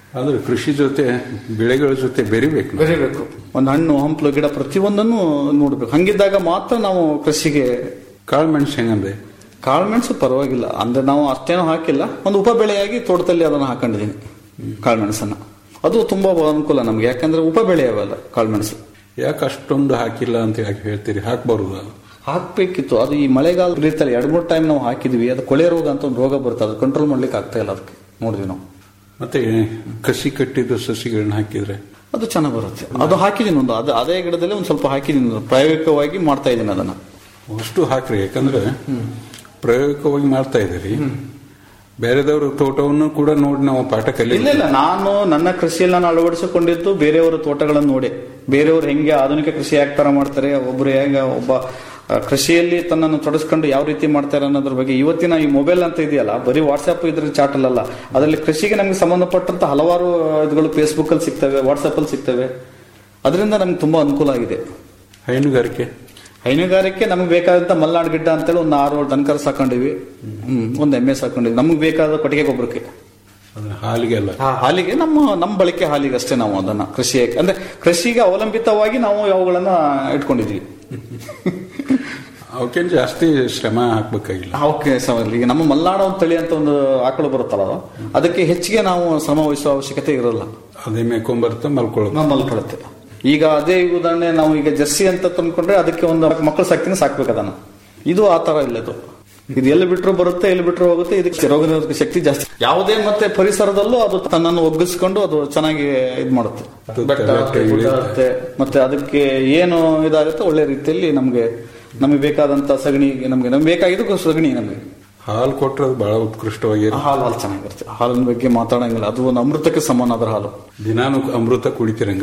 ಆದ್ರೆ ಕೃಷಿ ಜೊತೆ ಬೆಳೆಗಳ ಜೊತೆ ಬೆರಿಬೇಕು ನಾವು. ಬೆರಿಬೇಕು ಒಂದು ಹಣ್ಣು ಹಂಪಲು ಗಿಡ ಪ್ರತಿಯೊಂದನ್ನು ನೋಡ್ಬೇಕು ಹಂಗಿದ್ದಾಗ ಮಾತ್ರ ನಾವು ಕೃಷಿಗೆ ಕಾಳು ಮೆಣಸು ಹೆಂಗಂದೆ ಕಾಳುಮೆಣಸು ಪರವಾಗಿಲ್ಲ ಅಂದ್ರೆ ನಾವು ಅಷ್ಟೇನೂ ಹಾಕಿಲ್ಲ ಒಂದು ಉಪ ಬೆಳೆಯಾಗಿ ತೋಟದಲ್ಲಿ ಅದನ್ನು ಹಾಕೊಂಡಿದ್ದೀನಿ ಕಾಳುಮೆಣಸನ್ನ ಅದು ತುಂಬಾ ಅನುಕೂಲ ನಮ್ಗೆ ಯಾಕಂದ್ರೆ ಉಪ ಬೆಳೆ ಅವೆಲ್ಲ ಕಾಳುಮೆಣಸು ಯಾಕೆ ಅಷ್ಟೊಂದು ಹಾಕಿಲ್ಲ ಅಂತ ಯಾಕೆ ಹೇಳ್ತೀರಿ ಹಾಕ್ಬಾರ್ದು ಹಾಕ್ಬೇಕಿತ್ತು ಅದು ಈ ಮಳೆಗಾಲ ರೀತಿಯಲ್ಲಿ ಎರಡು ಮೂರು ಟೈಮ್ ನಾವು ಹಾಕಿದ್ವಿ ಅದು ಕೊಳೆ ರೋಗ ಅಂತ ಒಂದು ರೋಗ ಬರುತ್ತೆ ಅದು ಕಂಟ್ರೋಲ್ ಮಾಡ್ಲಿಕ್ಕೆ ಆಗ್ತಾ ಇಲ್ಲ ಅದಕ್ಕೆ ನೋಡಿದ್ವಿ ನಾವು ಮತ್ತೆ ಕಸಿ ಕಟ್ಟಿದ ಸಸಿಗಳನ್ನ ಹಾಕಿದ್ರೆ ಅದು ಚೆನ್ನಾಗಿ ಬರುತ್ತೆ ಅದು ಹಾಕಿದ್ದೀನಿ ಒಂದು ಅದು ಅದೇ ಗಿಡದಲ್ಲಿ ಒಂದು ಸ್ವಲ್ಪ ಹಾಕಿದ್ದೀನಿ ಒಂದು ಪ್ರಾಯೋಗಿಕವಾಗಿ ಮಾಡ್ತಾ ಇದ್ದೀನಿ ಅದನ್ನ ಅಷ್ಟು ಹಾಕ್ರಿ ಯಾಕಂದ್ರೆ ಪ್ರಾಯೋಗಿಕವಾಗಿ ಮಾಡ್ತಾ ಇದ್ದೀರಿ ಬೇರೆದವ್ರ ತೋಟವನ್ನು ಕೂಡ ನೋಡಿ ನಾವು ಪಾಠ ಕಲಿ ಇಲ್ಲ ಇಲ್ಲ ನಾನು ನನ್ನ ಕೃಷಿಯಲ್ಲಿ ನಾನು ಅಳವಡಿಸಿಕೊಂಡಿದ್ದು ಬೇರೆಯವರ ತೋಟಗಳನ್ನು ನೋಡಿ ಬೇರೆಯವರು ಹೆಂಗೆ ಆಧುನಿಕ ಕೃಷಿ ಯಾಕೆ ತರ ಮಾಡ್ತಾರೆ ಒಬ್ರು ಹೇಗೆ ಒಬ್ಬ ಆ, ಕೃಷಿಯಲ್ಲಿ ತನ್ನನ್ನು ತೊಡಸ್ಕೊಂಡು ಯಾವ ರೀತಿ ಮಾಡ್ತಾರೆ ಅನ್ನೋದ್ರ ಬಗ್ಗೆ ಇವತ್ತಿನ ಈ ಮೊಬೈಲ್ ಅಂತ ಇದೆಯಲ್ಲ ಬರೀ ವಾಟ್ಸ್ಆಪ್ ಇದ್ರ ಚಾಟ್ ಅಲ್ಲ ಅದರಲ್ಲಿ ಕೃಷಿಗೆ ನಮಗೆ ಸಂಬಂಧಪಟ್ಟಂತ ಹಲವಾರು ಇದುಗಳು ಫೇಸ್ಬುಕ್ ಅಲ್ಲಿ ಸಿಗ್ತವೆ ವಾಟ್ಸ್ಆಪ್ ಅಲ್ಲಿ ಸಿಗ್ತವೆ ಅದರಿಂದ ನಮ್ಗೆ ತುಂಬಾ ಅನುಕೂಲ ಆಗಿದೆ ಹೈನುಗಾರಿಕೆ ಹೈನುಗಾರಿಕೆ ನಮ್ಗೆ ಬೇಕಾದಂತ ಮಲ್ನಾಡ್ ಗಿಡ್ಡ ಅಂತೇಳಿ ಒಂದು ಆರು ದನಕರ ಸಾಕೊಂಡಿವಿ ಹ್ಮ್ ಒಂದು ಎಮ್ಮೆ ಸಾಕೊಂಡಿವಿ ನಮ್ಗೆ ಬೇಕಾದ ಕೊಟ್ಟಿಗೆ ಗೊಬ್ಬರಕ್ಕೆ ಅದನ್ನ ಹಾಲಿಗೆ ಅಲ್ಲ ಆ ಹಾಲಿಗೆ ನಮ್ಮ ನಮ್ಮ ಬಳಕೆ ಹಾಲಿಗೆ ಅಷ್ಟೇ ನಾವು ಅದನ್ನ ಕೃಷಿ ಅಂದ್ರೆ ಕೃಷಿಗೆ ಅವಲಂಬಿತವಾಗಿ ನಾವು ಅವುಗಳನ್ನ ಇಟ್ಕೊಂಡಿದ್ವಿ ಅವಕ್ಕೇನು ಜಾಸ್ತಿ ಶ್ರಮ ಹಾಕ್ಬೇಕಾಗಿಲ್ಲ ಓಕೆ ಸರ್ ಈಗ ನಮ್ಮ ಮಲ್ನಾಡ ಒಂದು ತಳಿ ಅಂತ ಒಂದು ಆಕಳು ಬರುತ್ತಲ್ಲ ಅದು, ಅದಕ್ಕೆ ಹೆಚ್ಚಿಗೆ ನಾವು ಶ್ರಮ ವಹಿಸುವ ಅವಶ್ಯಕತೆ ಇರಲ್ಲ ಅದೇ ಮೇಕೊಂಬರ್ತ ಮಲ್ಕೊಳ್ಳೋದು ಮಲ್ಕೊಳುತ್ತೆ ಈಗ ಅದೇ ಉದಾಹರಣೆ ನಾವು ಈಗ ಜರ್ಸಿ ಅಂತ ತಂದ್ಕೊಂಡ್ರೆ ಅದಕ್ಕೆ ಒಂದು ಮಕ್ಕಳು ಸಾಕ್ತಿನ ಸಾಕ್ಬೇಕು ಅದನ್ನ ಇದು ಆ ತರ ಇಲ್ಲ ಇದು ಇದು ಎಲ್ಲಿ ಬಿಟ್ರು ಬರುತ್ತೆ ಎಲ್ಲಿ ಬಿಟ್ರು ಹೋಗುತ್ತೆ ಇದಕ್ಕೆ ರೋಗ ನಿರೋಧಕ ಶಕ್ತಿ ಜಾಸ್ತಿ ಯಾವುದೇ ಮತ್ತೆ ಪರಿಸರದಲ್ಲೂ ಅದು ತನ್ನನ್ನು ಒಗ್ಗಿಸ್ಕೊಂಡು ಅದು ಚೆನ್ನಾಗಿ ಇದು ಮಾಡುತ್ತೆ ಅದು ಬೆಟ್ಟ ಬೆಟ್ಟ ಹತ್ತೆ, ಗುಡ್ಡ ಇಳಿಯುತ್ತೆ. ಹತ್ತೆ, ಮತ್ತೆ ಅದಕ್ಕೆ ಏನು ಇದಾಗುತ್ತೆ ಒಳ್ಳೆ ರೀತಿಯಲ್ಲಿ ನಮ್ಗೆ ನಮಗೆ ಬೇಕಾದಂತ ಸಗಣಿ ನಮ್ಗೆ ನಮ್ಗೆ ಬೇಕಾಗಿದ್ದು ಸಗಣಿ ನಮಗೆ ಹಾಲು ಕೊಟ್ರೆ ಅದು ಬಹಳ ಉತ್ಕೃಷ್ಟವಾಗಿ ಹಾಲು ಹಾಲು ಚೆನ್ನಾಗಿರುತ್ತೆ ಹಾಲಿನ ಬಗ್ಗೆ ಮಾತಾಡಂಗಿಲ್ಲ ಅದು ಒಂದು ಅಮೃತಕ್ಕೆ ಸಮಾನ ಅದರ ಹಾಲು ದಿನಾನು ಅಮೃತ ಕುಡಿತೀರಂಗ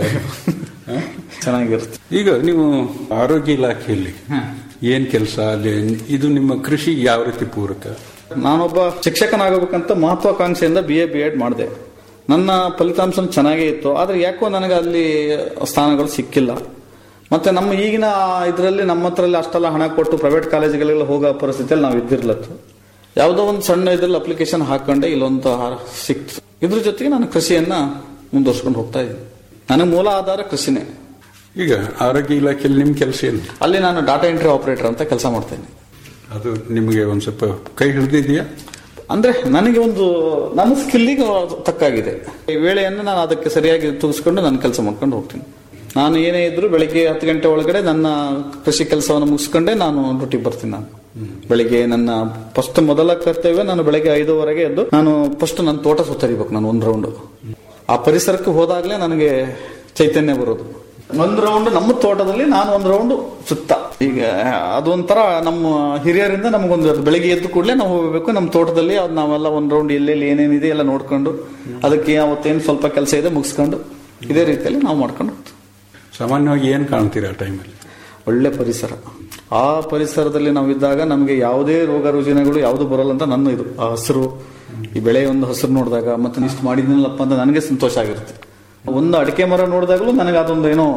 ಚೆನ್ನಾಗಿರುತ್ತೆ ಈಗ ನೀವು ಆರೋಗ್ಯ ಇಲಾಖೆಯಲ್ಲಿ ಏನ್ ಕೆಲಸ ಅಲ್ಲಿ ಇದು ನಿಮ್ಮ ಕೃಷಿ ಯಾವ ರೀತಿ ಪೂರಕ ನಾನೊಬ್ಬ ಶಿಕ್ಷಕನಾಗಬೇಕಂತ ಮಹತ್ವಾಕಾಂಕ್ಷೆಯಿಂದ ಬಿ ಎ ಬಿ ಎಡ್ ಮಾಡಿದೆ ನನ್ನ ಫಲಿತಾಂಶ ಚೆನ್ನಾಗೇ ಇತ್ತು ಆದ್ರೆ ಯಾಕೋ ನನಗೆ ಅಲ್ಲಿ ಸ್ಥಾನಗಳು ಸಿಕ್ಕಿಲ್ಲ ಮತ್ತೆ ನಮ್ಮ ಈಗಿನ ಇದರಲ್ಲಿ ನಮ್ಮ ಹತ್ರಲ್ಲಿ ಅಷ್ಟೆಲ್ಲ ಹಣ ಕೊಟ್ಟು ಪ್ರೈವೇಟ್ ಕಾಲೇಜುಗಳಿಗೆಲ್ಲ ಹೋಗೋ ಪರಿಸ್ಥಿತಿಯಲ್ಲಿ ನಾವು ಇದ್ದಿರ್ಲತ್ತು ಯಾವುದೋ ಒಂದು ಸಣ್ಣ ಇದ್ರಲ್ಲಿ ಅಪ್ಲಿಕೇಶನ್ ಹಾಕೊಂಡೆ ಇಲ್ಲೊಂದು ಆಹಾರ ಸಿಕ್ತು ಇದ್ರ ಜೊತೆಗೆ ನಾನು ಕೃಷಿಯನ್ನ ಮುಂದುವರ್ಸ್ಕೊಂಡು ಹೋಗ್ತಾ ಇದ್ದೀನಿ ನನಗೆ ಮೂಲ ಆಧಾರ ಕೃಷಿನೇ ಈಗ ಆರೋಗ್ಯ ಇಲಾಖೆಯಲ್ಲಿ ನಿಮ್ ಕೆಲಸ ಏನು ಅಲ್ಲಿ ನಾನು ಡಾಟಾ ಎಂಟ್ರಿ ಆಪರೇಟರ್ ಅಂತ ಕೆಲಸ ಮಾಡ್ತೇನೆ ಅದು ನಿಮಗೆ ಒಂದ್ ಸ್ವಲ್ಪ ಕೈ ಹಿಡಿದಿದೆಯಾ ಅಂದ್ರೆ ನನಗೆ ಒಂದು ನನ್ನ ಸ್ಕಿಲ್ಲಿಗೆ ತಕ್ಕಾಗಿದೆ ಈ ವೇಳೆಯನ್ನು ನಾನು ಅದಕ್ಕೆ ಸರಿಯಾಗಿ ತೂಗಿಸ್ಕೊಂಡು ನಾನು ಕೆಲಸ ಮಾಡ್ಕೊಂಡು ಹೋಗ್ತೀನಿ ನಾನು ಏನೇ ಇದ್ರು ಬೆಳಿಗ್ಗೆ ಹತ್ತು ಗಂಟೆ ಒಳಗಡೆ ನನ್ನ ಕೃಷಿ ಕೆಲಸವನ್ನು ಮುಗಿಸ್ಕೊಂಡೇ ನಾನು ಡ್ಯೂಟಿಗೆ ಬರ್ತೀನಿ ನಾನು ಬೆಳಿಗ್ಗೆ ನನ್ನ ಫಸ್ಟ್ ಮೊದಲ ಕರ್ತವ್ಯ ನಾನು ಬೆಳಿಗ್ಗೆ ಐದುವರೆಗೆ ಎದ್ದು ನಾನು ಫಸ್ಟ್ ನನ್ನ ತೋಟ ಸುತ್ತರಿಬೇಕು ನಾನು ಒಂದು ರೌಂಡ್ ಆ ಪರಿಸರಕ್ಕೆ ಹೋದಾಗಲೇ ನನಗೆ ಚೈತನ್ಯ ಬರೋದು ಒಂದು ರೌಂಡ್ ನಮ್ಮ ತೋಟದಲ್ಲಿ ನಾನು ಒಂದು ರೌಂಡ್ ಸುತ್ತ ಈಗ ಅದೊಂಥರ ನಮ್ಮ ಹಿರಿಯರಿಂದ ನಮಗೊಂದು ಅದು ಬೆಳಿಗ್ಗೆ ಎದ್ದು ಕೂಡಲೇ ನಾವು ಹೋಗಬೇಕು ನಮ್ಮ ತೋಟದಲ್ಲಿ ಅದು ನಾವೆಲ್ಲ ಒಂದು ರೌಂಡ್ ಎಲ್ಲೆಲ್ಲಿ ಏನೇನಿದೆ ಎಲ್ಲ ನೋಡ್ಕೊಂಡು ಅದಕ್ಕೆ ಅವತ್ತೇನು ಸ್ವಲ್ಪ ಕೆಲಸ ಇದೆ ಮುಗಿಸ್ಕೊಂಡು ಇದೇ ರೀತಿಯಲ್ಲಿ ನಾವು ಮಾಡ್ಕೊಂಡು ಹೋಗ್ತೀವಿ ಸಾಮಾನ್ಯವಾಗಿ ಏನ್ ಕಾಣ್ತೀರಾ ಆ ಟೈಮಲ್ಲಿ ಒಳ್ಳೆ ಪರಿಸರ ಆ ಪರಿಸರದಲ್ಲಿ ನಾವು ಇದ್ದಾಗ ನಮಗೆ ಯಾವುದೇ ರೋಗ ರುಜಿನಗಳು ಯಾವುದು ಬರಲ್ಲ ಅಂತ ನನ್ನ ಇದು ಆ ಹಸಿರು ಈ ಬೆಳೆ ಒಂದು ಹಸಿರು ನೋಡಿದಾಗ ಮತ್ತೆ ಇಷ್ಟು ಮಾಡಿದ್ನಲ್ಲಪ್ಪ ಅಂತ ನನಗೆ ಸಂತೋಷ ಆಗಿರುತ್ತೆ ಒಂದು ಅಡಿಕೆ ಮರ ನೋಡಿದಾಗಲೂ ನನಗೆ ಅದೊಂದು ಏನೋ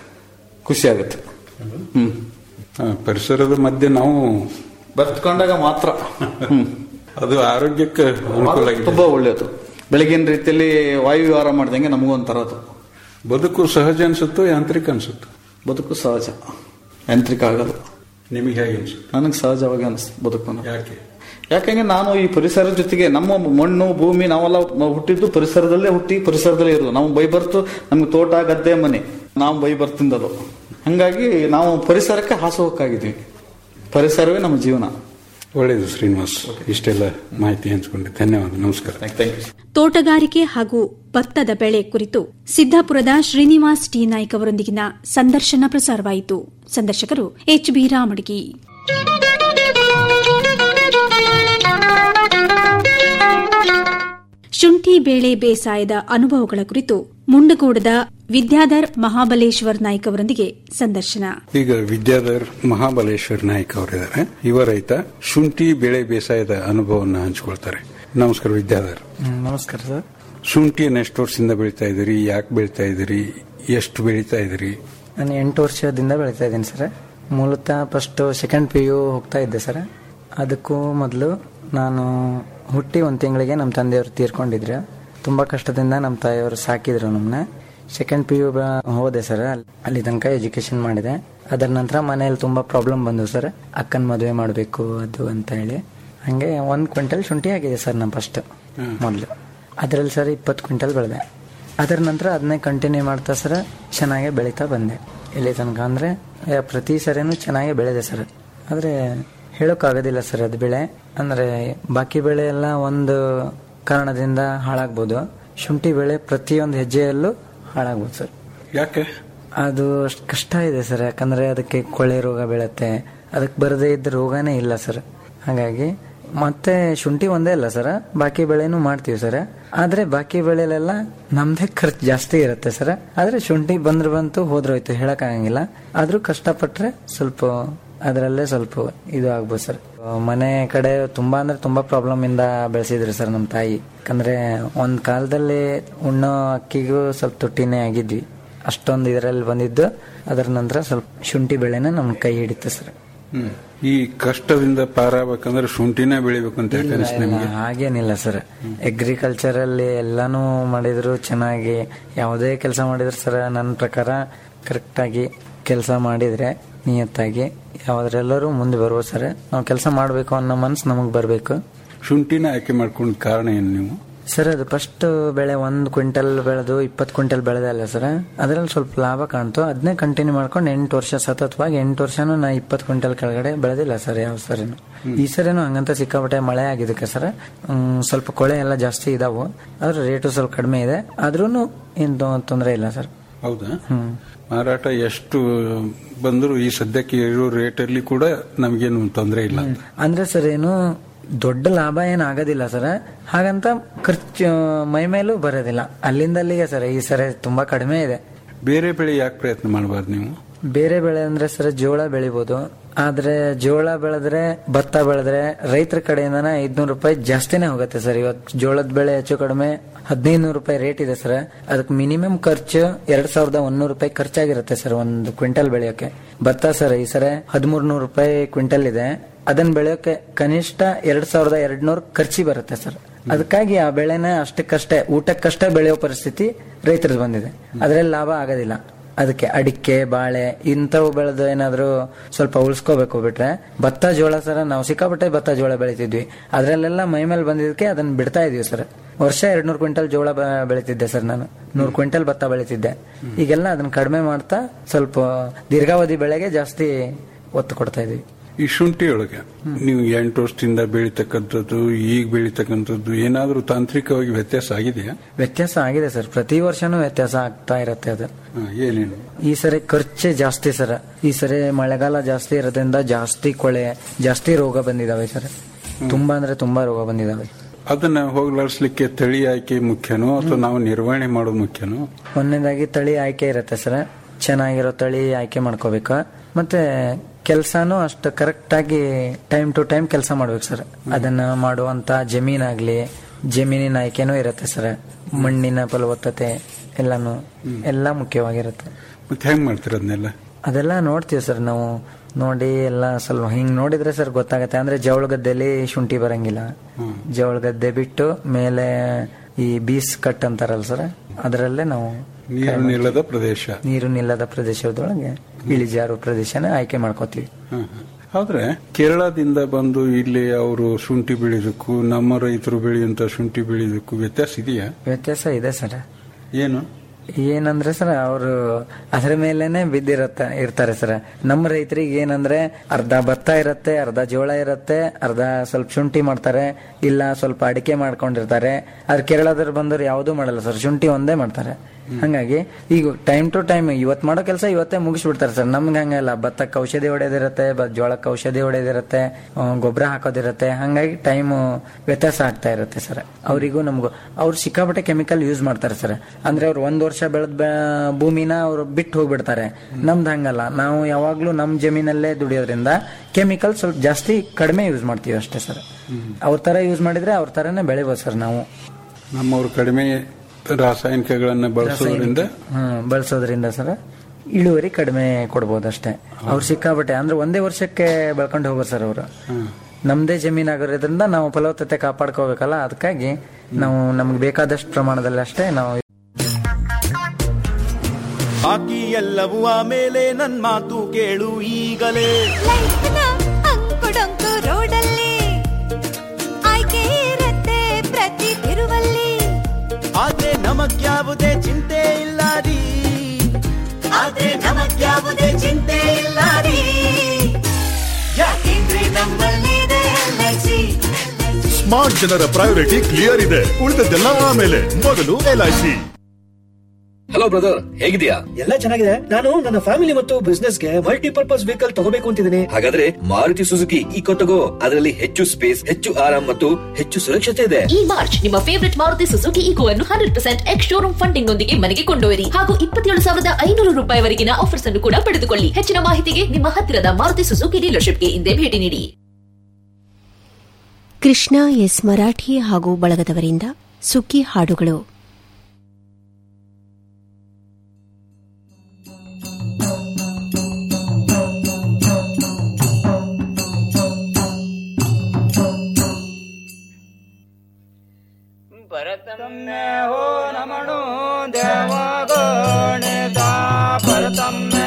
ಖುಷಿ ಆಗುತ್ತೆ ಹ್ಮ್ ಆ, ಪರಿಸರದ ಮಧ್ಯೆ ನಾವು ಬರ್ತಕೊಂಡಾಗ ಮಾತ್ರ ಹ್ಮ್ ಅದು ಆರೋಗ್ಯಕ್ಕೆ ಅನುಕೂಲ ಆಗಿದೆ ತುಂಬಾ ಒಳ್ಳೆಯದು ಬೆಳಗಿನ ರೀತಿಯಲ್ಲಿ ವಾಯು ವಿಹಾರ ಮಾಡ್ದಂಗೆ ನಮಗೂ ಒಂಥರ ಅದು ಬದುಕು ಸಹಜ ಅನ್ಸುತ್ತೋ ಯಾಂತ್ರಿಕ ಅನ್ಸುತ್ತೋ ಬದುಕು ಸಹಜ ಯಾಂತ್ರಿಕ ಆಗಲ್ಲ ನಿಮಗೆ ಹೇಗೆ ಅನ್ಸುತ್ತೆ ನನಗೆ ಸಹಜವಾಗಿ ಅನಿಸ್ತು ಬದುಕು ಯಾಕೆ ಯಾಕೆಂದ್ರೆ ನಾನು ಈ ಪರಿಸರದ ಜೊತೆಗೆ ನಮ್ಮ ಮಣ್ಣು ಭೂಮಿ ನಾವೆಲ್ಲ ನಾವು ಹುಟ್ಟಿದ್ದು ಪರಿಸರದಲ್ಲೇ ಹುಟ್ಟಿ ಪರಿಸರದಲ್ಲೇ ಇರೋದು ನಾವು ಬೈ ಬರ್ತು ನಮ್ಗೆ ತೋಟ ಗದ್ದೆ ಮನೆ ನಾವು ಬೈ ಬರ್ತಿಂದದು ಹಂಗಾಗಿ ನಾವು ಪರಿಸರಕ್ಕೆ ಹಾಸುಹೊಕ್ಕಾಗಿದ್ವಿ ಪರಿಸರವೇ ನಮ್ಮ ಜೀವನ ಒಳ್ಳೆಯದು ಶ್ರೀನಿವಾಸ್ ಇಷ್ಟೆಲ್ಲ ಮಾಹಿತಿ ಹಂಚಿಕೊಂಡೆ ಧನ್ಯವಾದ ನಮಸ್ಕಾರ ಥ್ಯಾಂಕ್ ಯು ತೋಟಗಾರಿಕೆ ಹಾಗೂ ಭತ್ತದ ಬೆಳೆ ಕುರಿತು ಸಿದ್ದಾಪುರದ ಶ್ರೀನಿವಾಸ್ ಟಿ ನಾಯ್ಕ್ ಅವರೊಂದಿಗಿನ ಸಂದರ್ಶನ ಪ್ರಸಾರವಾಯಿತು ಸಂದರ್ಶಕರು ಎಚ್ ಬಿ ರಾಮಡಿಗಿ ಶುಂಠಿ ಬೇಳೆ ಬೇಸಾಯದ ಅನುಭವಗಳ ಕುರಿತು ಮುಂಡಗೋಡದ ವಿದ್ಯಾಧರ್ ಮಹಾಬಲೇಶ್ವರ್ ನಾಯ್ಕ್ ಅವರೊಂದಿಗೆ ಸಂದರ್ಶನ ಈಗ ವಿದ್ಯಾಧರ್ ಮಹಾಬಲೇಶ್ವರ್ ನಾಯ್ಕ ಅವರಿದ್ದಾರೆ ಯುವ ರೈತ ಶುಂಠಿ ಬೆಳೆ ಬೇಸಾಯದ ಅನುಭವವನ್ನು ಹಂಚಿಕೊಳ್ತಾರೆ ನಮಸ್ಕಾರ ವಿದ್ಯಾಧರ್ ಹ್ಮ್, ನಮಸ್ಕಾರ ಸರ್ ಶುಂಠಿಯನ್ನು ಎಷ್ಟು ವರ್ಷದಿಂದ ಬೆಳಿತಾ ಇದ್ದೀರಿ ಯಾಕೆ ಬೆಳಿತಾ ಇದ್ದೀರಿ ಎಷ್ಟು ಬೆಳಿತಾ ಇದ್ದೀರಿ ನಾನು ಎಂಟು ವರ್ಷದಿಂದ ಬೆಳೀತಾ ಇದ್ದೀನಿ ಸರ್ ಮೂಲತಃ ಫಸ್ಟ್ ಸೆಕೆಂಡ್ ಪಿ ಯು ಹೋಗ್ತಾ ಇದ್ದೆ ಸರ್ ಅದಕ್ಕೂ ಮೊದಲು ನಾನು ಹುಟ್ಟಿ ಒಂದು ತಿಂಗಳಿಗೆ ನಮ್ಮ ತಂದೆಯವರು ತೀರ್ಕೊಂಡಿದ್ರು ತುಂಬಾ ಕಷ್ಟದಿಂದ ನಮ್ಮ ತಾಯಿಯವರು ಸಾಕಿದ್ರು ನಮ್ಮನ್ನ ಸೆಕೆಂಡ್ ಪಿ ಯು ಹೋದೆ ಸರ್ ಅಲ್ಲಿ ತನಕ ಎಜುಕೇಶನ್ ಮಾಡಿದೆ ಅದರ ನಂತರ ಮನೆಯಲ್ಲಿ ತುಂಬಾ ಪ್ರಾಬ್ಲಮ್ ಬಂದವು ಸರ್ ಅಕ್ಕನ ಮದುವೆ ಮಾಡಬೇಕು ಅದು ಅಂತ ಹೇಳಿ ಹಂಗೆ ಒಂದು ಕ್ವಿಂಟಲ್ ಶುಂಠಿ ಆಗಿದೆ ಸರ್ ನಮ್ಮ ಫಸ್ಟ್ ಮೊದಲು ಅದರಲ್ಲಿ ಸರ್ ಇಪ್ಪತ್ತು ಕ್ವಿಂಟಲ್ ಬೆಳೆದೆ ಅದರ ನಂತರ ಅದನ್ನೇ ಕಂಟಿನ್ಯೂ ಮಾಡ್ತಾ ಸರ್ ಚೆನ್ನಾಗೇ ಬೆಳೀತಾ ಬಂದೆ ಎಲ್ಲಿ ತನಕ ಅಂದರೆ ಪ್ರತಿ ಸರಿನೂ ಚೆನ್ನಾಗೇ ಬೆಳೆದೆ ಸರ್ ಆದರೆ ಹೇಳೋಕ್ಕಾಗೋದಿಲ್ಲ ಸರ್ ಅದು ಬೆಳೆ ಅಂದರೆ ಬಾಕಿ ಬೆಳೆ ಎಲ್ಲ ಒಂದು ಕಾರಣದಿಂದ ಹಾಳಾಗ್ಬೋದು ಶುಂಠಿ ಬೆಳೆ ಪ್ರತಿಯೊಂದು ಹೆಜ್ಜೆಯಲ್ಲೂ ಹಾಳಾಗ್ಬೋದು ಸರ್ ಯಾಕೆ ಅದು ಅಷ್ಟು ಕಷ್ಟ ಇದೆ ಸರ್ ಯಾಕಂದ್ರೆ ಅದಕ್ಕೆ ಕೊಳೆ ರೋಗ ಬೀಳತ್ತೆ ಅದಕ್ಕೆ ಬರದೇ ಇದ್ದ ರೋಗನೇ ಇಲ್ಲ ಸರ್ ಹಾಗಾಗಿ ಮತ್ತೆ ಶುಂಠಿ ಒಂದೇ ಅಲ್ಲ ಸರ್ ಬಾಕಿ ಬೆಳೆನೂ ಮಾಡ್ತೀವಿ ಸರ್ ಆದ್ರೆ ಬಾಕಿ ಬೆಳೆಲೆಲ್ಲ ನಮ್ದೇ ಖರ್ಚು ಜಾಸ್ತಿ ಇರುತ್ತೆ ಸರ್ ಆದ್ರೆ ಶುಂಠಿ ಬಂದ್ರೆ ಬಂತು ಹೋದ್ರೋಯ್ತು ಹೇಳಕ್ ಆಗಂಗಿಲ್ಲ ಆದ್ರೂ ಕಷ್ಟಪಟ್ರೆ ಸ್ವಲ್ಪ ಅದರಲ್ಲೇ ಸ್ವಲ್ಪ ಇದು ಆಗ್ಬೋದು ಸರ್ ಮನೆ ಕಡೆ ತುಂಬಾ ಅಂದ್ರೆ ತುಂಬಾ ಪ್ರಾಬ್ಲಮ್ ಇಂದ ಬೆಳೆಸಿದ್ರು ಸರ್ ನಮ್ಮ ತಾಯಿ ಯಾಕಂದ್ರೆ ಒಂದ್ ಕಾಲದಲ್ಲಿ ಉಣ್ಣೋ ಅಕ್ಕಿಗೂ ಸ್ವಲ್ಪ ತೊಟ್ಟಿನೇ ಆಗಿದ್ವಿ ಅಷ್ಟೊಂದು ಇದರಲ್ಲಿ ಬಂದಿದ್ದು ಅದರ ನಂತರ ಸ್ವಲ್ಪ ಶುಂಠಿ ಬೆಳೆನ ನಮ್ ಕೈ ಹಿಡಿತು ಸರ್ ಹ್ಮ್. ಈ ಕಷ್ಟದಿಂದ ಪಾರಾಗಬೇಕಂದ್ರೆ ಶುಂಠಿನೇ ಬೆಳಿಬೇಕಂತ ಯಾಕೆ ಅನಿಸ್ತು ನಿಮ್ಗೆ ಹಾಗೇನಿಲ್ಲ ಸರ್ ಅಗ್ರಿಕಲ್ಚರ್ ಅಲ್ಲಿ ಎಲ್ಲಾನು ಮಾಡಿದ್ರು ಚೆನ್ನಾಗಿ ಯಾವುದೇ ಕೆಲಸ ಮಾಡಿದ್ರು ಸರ್ ನನ್ನ ಪ್ರಕಾರ ಕರೆಕ್ಟ್ ಆಗಿ ಕೆಲಸ ಮಾಡಿದ್ರೆ ನಿಯತ್ತಾಗಿ ಯಾವ್ದ್ರೆಲ್ಲರೂ ಮುಂದೆ ಬರ್ಬೋದು ಸರ್ ನಾವು ಕೆಲಸ ಮಾಡಬೇಕು ಅನ್ನೋ ಮನ್ಸು ನಮಗೆ ಬರಬೇಕು ಶುಂಠಿನ ಆಯ್ಕೆ ಮಾಡ್ಕೊಂಡ ಕಾರಣ ಏನು ನೀವು ಸರ್ ಅದು ಫಸ್ಟ್ ಬೆಳೆ ಒಂದು ಕ್ವಿಂಟಲ್ ಬೆಳೆದು ಇಪ್ಪತ್ತು ಕ್ವಿಂಟಲ್ ಬೆಳೆದೆ ಅಲ್ಲ ಸರ್ ಅದರಲ್ಲಿ ಸ್ವಲ್ಪ ಲಾಭ ಕಾಣ್ತು ಅದನ್ನೇ ಕಂಟಿನ್ಯೂ ಮಾಡ್ಕೊಂಡು ಎಂಟು ವರ್ಷ ಸತತವಾಗಿ ಎಂಟು ವರ್ಷನೂ ನಾ ಇಪ್ಪತ್ತು ಕ್ವಿಂಟಲ್ ಕೆಳಗಡೆ ಬೆಳೆದಿಲ್ಲ ಸರ್ ಯಾವ ಸರಿನು ಈ ಸರಿನೂ ಹಂಗಂತ ಸಿಕ್ಕಾಪಟ್ಟೆ ಮಳೆ ಆಗಿದ್ದಕ್ಕೆ ಸರ್ ಹ್ಮ್, ಸ್ವಲ್ಪ ಕೊಳೆ ಎಲ್ಲ ಜಾಸ್ತಿ ಇದಾವು ಆದ್ರೆ ರೇಟು ಸ್ವಲ್ಪ ಕಡಿಮೆ ಇದೆ ಆದ್ರೂ ಏನು ತೊಂದರೆ ಇಲ್ಲ ಸರ್ ಹೌದಾ ಮಾರಾಟ ಎಷ್ಟು ಬಂದರೂ ಈ ಸದ್ಯಕ್ಕೆ ಇರೋ ರೇಟಲ್ಲಿ ಕೂಡ ನಮಗೇನು ತೊಂದರೆ ಇಲ್ಲ ಅಂತ ಅಂದ್ರೆ ಸರ್ ಏನು ದೊಡ್ಡ ಲಾಭ ಏನ್ ಆಗೋದಿಲ್ಲ ಸರ್ ಹಾಗಂತ ಖರ್ಚು ಮೈ ಮೇಲೂ ಬರೋದಿಲ್ಲ ಅಲ್ಲಿಂದ ಅಲ್ಲಿಗೆ ಸರ್ ಈ ಸರಿ ತುಂಬಾ ಕಡಿಮೆ ಇದೆ ಬೇರೆ ಬೆಳೆ ಯಾಕೆ ಪ್ರಯತ್ನ ಮಾಡಬಾರ್ದು ನೀವು ಬೇರೆ ಬೆಳೆ ಅಂದ್ರೆ ಸರ್ ಜೋಳ ಬೆಳಿಬೋದು ಆದ್ರೆ ಜೋಳ ಬೆಳೆದ್ರೆ ಭತ್ತ ಬೆಳೆದ್ರೆ ರೈತರ ಕಡೆಯಿಂದನ ಐದ್ನೂರು ರೂಪಾಯಿ ಜಾಸ್ತಿನೇ ಹೋಗುತ್ತೆ ಸರ್ ಇವತ್ತು ಜೋಳದ ಬೆಳೆ ಹೆಚ್ಚು ಕಡಿಮೆ ಹದಿನೈದು ನೂರು ರೂಪಾಯಿ ರೇಟ್ ಇದೆ ಸರ್ ಅದಕ್ಕೆ ಮಿನಿಮಮ್ ಖರ್ಚು ಎರಡ್ ಸಾವಿರದ ಒಂದೂರು ರೂಪಾಯಿ ಖರ್ಚಾಗಿರುತ್ತೆ ಸರ್ ಒಂದು ಕ್ವಿಂಟಲ್ ಬೆಳೆಯೋಕೆ ಭತ್ತ ಸರ್ ಈ ಸರಿ ಹದಿಮೂರು ನೂರು ರೂಪಾಯಿ ಕ್ವಿಂಟಲ್ ಇದೆ ಅದನ್ನ ಬೆಳೆಯೋಕೆ ಕನಿಷ್ಠ ಎರಡ್ ಸಾವಿರದ ಎರಡ್ ನೂರು ಖರ್ಚಿ ಬರುತ್ತೆ ಸರ್ ಅದಕ್ಕಾಗಿ ಆ ಬೆಳೆನ ಅಷ್ಟಕ್ಕಷ್ಟೇ ಊಟಕ್ಕಷ್ಟೇ ಬೆಳೆಯೋ ಪರಿಸ್ಥಿತಿ ರೈತರದ್ದು ಬಂದಿದೆ ಅದ್ರಲ್ಲಿ ಲಾಭ ಆಗೋದಿಲ್ಲ ಅದಕ್ಕೆ ಅಡಿಕೆ ಬಾಳೆ ಇಂಥವು ಬೆಳೆದು ಏನಾದ್ರು ಸ್ವಲ್ಪ ಉಳಿಸ್ಕೋಬೇಕು ಬಿಟ್ರೆ ಭತ್ತ ಜೋಳ ಸರ ನಾವು ಸಿಕ್ಕಾಪಟ್ಟೆ ಭತ್ತ ಜೋಳ ಬೆಳಿತಿದ್ವಿ ಅದ್ರಲ್ಲೆಲ್ಲ ಮೈ ಮೇಲೆ ಬಂದಿದ್ದಕ್ಕೆ ಅದನ್ನ ಬಿಡ್ತಾ ಇದೀವಿ ಸರ್ ವರ್ಷ ಎರಡ್ ನೂರು ಕ್ವಿಂಟಲ್ ಜೋಳ ಬೆ- ಬೆಳಿತಿದ್ದೆ ಸರ್ ನಾನು ನೂರು ಕ್ವಿಂಟಲ್ ಭತ್ತ ಬೆಳಿತಿದ್ದೆ ಈಗೆಲ್ಲ ಅದನ್ನ ಕಡಿಮೆ ಮಾಡ್ತಾ ಸ್ವಲ್ಪ ದೀರ್ಘಾವಧಿ ಬೆಳೆಗೆ ಜಾಸ್ತಿ ಒತ್ತು ಕೊಡ್ತಾ ಇದೀವಿ ಈ ಶುಂಠಿ ಒಳಗೆ ನೀವು ಎಂಟು ವರ್ಷದಿಂದ ಬೆಳೀತಕ್ಕಂಥದ್ದು ಈಗ ಬೆಳೀತಕ್ಕಂಥದ್ದು ಏನಾದರೂ ತಾಂತ್ರಿಕವಾಗಿ ವ್ಯತ್ಯಾಸ ಆಗಿದೆಯಾ ವ್ಯತ್ಯಾಸ ಆಗಿದೆ ಸರ್ ಪ್ರತಿ ವರ್ಷನೂ ವ್ಯತ್ಯಾಸ ಆಗ್ತಾ ಇರುತ್ತೆ ಅದು ಹಾ, ಏನೇನು ಈ ಸರಿ ಖರ್ಚೆ ಜಾಸ್ತಿ ಸರ್ ಈ ಸರಿ ಮಳೆಗಾಲ ಜಾಸ್ತಿ ಇರೋದ್ರಿಂದ ಜಾಸ್ತಿ ಕೊಳೆ ಜಾಸ್ತಿ ರೋಗ ಬಂದಿದಾವೆ ಸರ್ ತುಂಬಾ ಅಂದ್ರೆ ತುಂಬಾ ರೋಗ ಬಂದಿದಾವೆ ಅದನ್ನ ಹೋಗ್ಲಾಡಿಸ್ಲಿಕ್ಕೆ ತಳಿ ಆಯ್ಕೆ ಮುಖ್ಯನೋ ಅಥವಾ ನಾವು ನಿರ್ವಹಣೆ ಮಾಡೋದು ಮುಖ್ಯನೋ ಒಂದನೇದಾಗಿ ತಳಿ ಆಯ್ಕೆ ಇರುತ್ತೆ ಸರ್ ಚೆನ್ನಾಗಿರೋ ತಳಿ ಆಯ್ಕೆ ಮಾಡ್ಕೋಬೇಕು ಮತ್ತೆ ಕೆಲಸನೂ ಅಷ್ಟು ಕರೆಕ್ಟ್ ಆಗಿ ಟೈಮ್ ಟು ಟೈಮ್ ಕೆಲಸ ಮಾಡ್ಬೇಕು ಸರ್ ಅದನ್ನ ಮಾಡುವಂತ ಜಮೀನಾಗ್ಲಿ ಜಮೀನಿನ ಆಯ್ಕೆನೂ ಇರುತ್ತೆ ಸರ್ ಮಣ್ಣಿನ ಫಲವತ್ತತೆ ಎಲ್ಲಾನು ಎಲ್ಲ ಮುಖ್ಯವಾಗಿರುತ್ತೆ ಮತ್ತೆ ಹೆಂಗ್ ಮಾಡ್ತೀರ ಅದನ್ನೆಲ್ಲ ಅದೆಲ್ಲ ನೋಡ್ತೀವಿ ಸರ್ ನಾವು ನೋಡಿ ಎಲ್ಲ ಸ್ವಲ್ಪ ಹಿಂಗ್ ನೋಡಿದ್ರೆ ಸರ್ ಗೊತ್ತಾಗತ್ತೆ ಅಂದ್ರೆ ಜವಳ ಗದ್ದೆಲಿ ಶುಂಠಿ ಬರಂಗಿಲ್ಲ ಜವಳ ಗದ್ದೆ ಬಿಟ್ಟು ಮೇಲೆ ಈ ಬೀಸ್ ಕಟ್ ಅಂತಾರಲ್ಲ ಸರ್ ಅದರಲ್ಲೇ ನಾವು ನೀರು ನಿಲ್ಲದ ಪ್ರದೇಶ ನೀರು ನಿಲ್ಲದ ಪ್ರದೇಶದೊಳಗೆ ಇಳಿಜಾರು ಪ್ರದೇಶನ ಆಯ್ಕೆ ಮಾಡ್ಕೋತೀವಿ ಹಾ, ಹಾ. ಆದ್ರೆ ಕೇರಳದಿಂದ ಬಂದು ಇಲ್ಲಿ ಅವರು ಶುಂಠಿ ಬೆಳೆಯೋದಕ್ಕೂ ನಮ್ಮ ರೈತರು ಬೆಳೆಯುವಂತ ಶುಂಠಿ ಬೆಳೆಯೋದಕ್ಕೂ ವ್ಯತ್ಯಾಸ ಇದೆಯಾ ವ್ಯತ್ಯಾಸ ಇದೆ ಸರ್ ಏನು ಏನಂದ್ರೆ ಸರ್ ಅವರು ಅದ್ರ ಮೇಲೆನೆ ಬಿದ್ದಿರತ್ತ ಇರ್ತಾರೆ ಸರ್ ನಮ್ಮ ರೈತರಿಗೆ ಏನಂದ್ರೆ ಅರ್ಧ ಭತ್ತ ಇರತ್ತೆ ಅರ್ಧ ಜೋಳ ಇರತ್ತೆ ಅರ್ಧ ಸ್ವಲ್ಪ ಶುಂಠಿ ಮಾಡ್ತಾರೆ ಇಲ್ಲ ಸ್ವಲ್ಪ ಅಡಿಕೆ ಮಾಡ್ಕೊಂಡಿರ್ತಾರೆ ಅದ್ರ ಕೇರಳದವ್ರು ಬಂದವ್ರು ಯಾವುದೂ ಮಾಡಲ್ಲ ಸರ್ ಶುಂಠಿ ಒಂದೇ ಮಾಡ್ತಾರೆ ಹಂಗಾಗಿ ಈಗ ಟೈಮ್ ಟು ಟೈಮ್ ಇವತ್ತು ಮಾಡೋ ಕೆಲಸ ಇವತ್ತೇ ಮುಗಿಸ್ಬಿಡ್ತಾರೆ ಸರ್ ನಮ್ಗೆ ಹಂಗಲ್ಲ ಭತ್ತಕ್ಕೆ ಔಷಧಿ ಹೊಡೆದಿರುತ್ತೆ ಬ- ಜೋಳಕ್ಕೆ ಔಷಧಿ ಹೊಡೆದಿರುತ್ತೆ ಗೊಬ್ಬರ ಹಾಕೋದಿರುತ್ತೆ ಹಂಗಾಗಿ ಟೈಮ್ ವ್ಯತ್ಯಾಸ ಆಗ್ತಾ ಇರುತ್ತೆ ಸರ್ ಅವರಿಗೂ ನಮಗೂ ಅವ್ರು ಸಿಕ್ಕಾಪಟ್ಟೆ ಕೆಮಿಕಲ್ ಯೂಸ್ ಮಾಡ್ತಾರೆ ಸರ್ ಅಂದ್ರೆ ಅವ್ರು ಒಂದ್ ವರ್ಷ ಬೆಳೆದ ಭೂಮಿನ ಅವ್ರು ಬಿಟ್ಟು ಹೋಗ್ಬಿಡ್ತಾರೆ ನಮ್ದು ಹಂಗಲ್ಲ ನಾವು ಯಾವಾಗ್ಲೂ ನಮ್ ಜಮೀನಲ್ಲೇ ದುಡಿಯೋದ್ರಿಂದ ಕೆಮಿಕಲ್ ಸ್ವಲ್ಪ ಜಾಸ್ತಿ ಕಡಿಮೆ ಯೂಸ್ ಮಾಡ್ತೀವಿ ಅಷ್ಟೇ ಸರ್ ಅವ್ರ ತರ ಯೂಸ್ ಮಾಡಿದ್ರೆ ಅವ್ರ ತರನೇ ಬೆಳಿಬೋದು ಸರ್ ನಾವು ನಮ್ಮವರು ಕಡಿಮೆ ರಾಸಾಯನಿಕಗಳನ್ನ ಬಳಸೋದ್ರಿಂದ ಹ್ಮ್ ಬಳಸೋದ್ರಿಂದ ಸರ್ ಇಳುವರಿ ಕಡಿಮೆ ಕೊಡ್ಬೋದು ಅಷ್ಟೇ ಅವ್ರು ಸಿಕ್ಕಾಬಟ್ಟೆ ಅಂದ್ರೆ ಒಂದೇ ವರ್ಷಕ್ಕೆ ಬೆಳ್ಕೊಂಡು ಹೋಗೋರು ಸರ್ ಅವರು ನಮ್ದೇ ಜಮೀನ್ ಆಗಿರೋದ್ರಿಂದ ನಾವು ಫಲವತ್ತತೆ ಕಾಪಾಡ್ಕೋಬೇಕಲ್ಲ ಅದಕ್ಕಾಗಿ ನಾವು ನಮ್ಗೆ ಬೇಕಾದಷ್ಟು ಪ್ರಮಾಣದಲ್ಲಿ ಅಷ್ಟೇ ನಾವು ಬಾಕಿ ಎಲ್ಲವೂ ಆಮೇಲೆ ನನ್ ಮಾತು ಕೇಳು ಈಗಲೇ ಅಂಕುಡೊಂಕು ರೋಡಲ್ಲಿ ಆಯ್ಕೆ ಇರತ್ತೆ ಪ್ರತಿ ತಿರುವಲ್ಲಿ ಆದ್ರೆ ನಮಗ್ಯಾವುದೇ ಚಿಂತೆ ಇಲ್ಲ ರೀ ಆದ್ರೆ ನಮಗ್ಯಾವುದೇ ಚಿಂತೆ ಇಲ್ಲ ರೀ ಯಾಕೆಂದ್ರೆ ನಮ್ಮಲ್ಲಿದೆ LIC. ಸ್ಮಾರ್ಟ್ ಜನರ ಪ್ರಯಾರಿಟಿ ಕ್ಲಿಯರ್ ಇದೆ ಉಳಿದದ್ದೆಲ್ಲ ಆಮೇಲೆ ಮೊದಲು ಎಲ್ಐಸಿ ಹಲೋ ಬ್ರದರ್ ಹೇಗಿದ್ಯಾ ಎಲ್ಲ ಚೆನ್ನಾಗಿದೆ ನಾನು ನನ್ನ ಫ್ಯಾಮಿಲಿ ಮತ್ತು ಬಿಸ್ನೆಸ್ ಗೆ ಮಲ್ಟಿಪರ್ಪಸ್ ವೆಹಿಕಲ್ ತಗೋಬೇಕು ಅಂತಿದ್ದೀನಿ ಹಾಗಾದ್ರೆ ಮಾರುತಿ ಸುಜುಕಿ ಈಕೋ ತಗೋ ಅದರಲ್ಲಿ ಹೆಚ್ಚು ಸ್ಪೇಸ್ ಹೆಚ್ಚು ಆರಾಮ್ ಮತ್ತು ಹೆಚ್ಚು ಸುರಕ್ಷತೆ ಇದೆ ಈ ಮಾರ್ಚ್ ನಿಮ್ಮ ಫೇವರಿಟ್ ಮಾರುತಿ ಸುಜುಕಿ ಈಕೋ ಅನ್ನು hundred percent ex showroom funding ನೊಂದಿಗೆ ಮನೆಗೆ ಕೊಂಡೊಯ್ಯಿರಿ ಹಾಗೂ ಇಪ್ಪತ್ತೇಳು ಸಾವಿರದ ಐನೂರು ರೂಪಾಯಿವರೆಗಿನ ಆಫರ್ಸ್ ಅನ್ನು ಕೂಡ ಪಡೆದುಕೊಳ್ಳಿ ಹೆಚ್ಚಿನ ಮಾಹಿತಿಗೆ ನಿಮ್ಮ ಹತ್ತಿರದ ಮಾರುತಿ ಸುಜುಕಿ ಡೀಲರ್ಶಿಪ್ಗೆ ಹಿಂದೆ ಭೇಟಿ ನೀಡಿ ಕೃಷ್ಣ ಎಸ್ ಮರಾಠಿ ಹಾಗೂ ಬಳಗದವರಿಂದ ಸುಗ್ಗಿ ಹಾಡುಗಳು ಭರತಮ್ಮೆ ಹೋ ನಮಣೋ ದೇವ ಗಣೇಶ ಭರತಮ್ಮೆ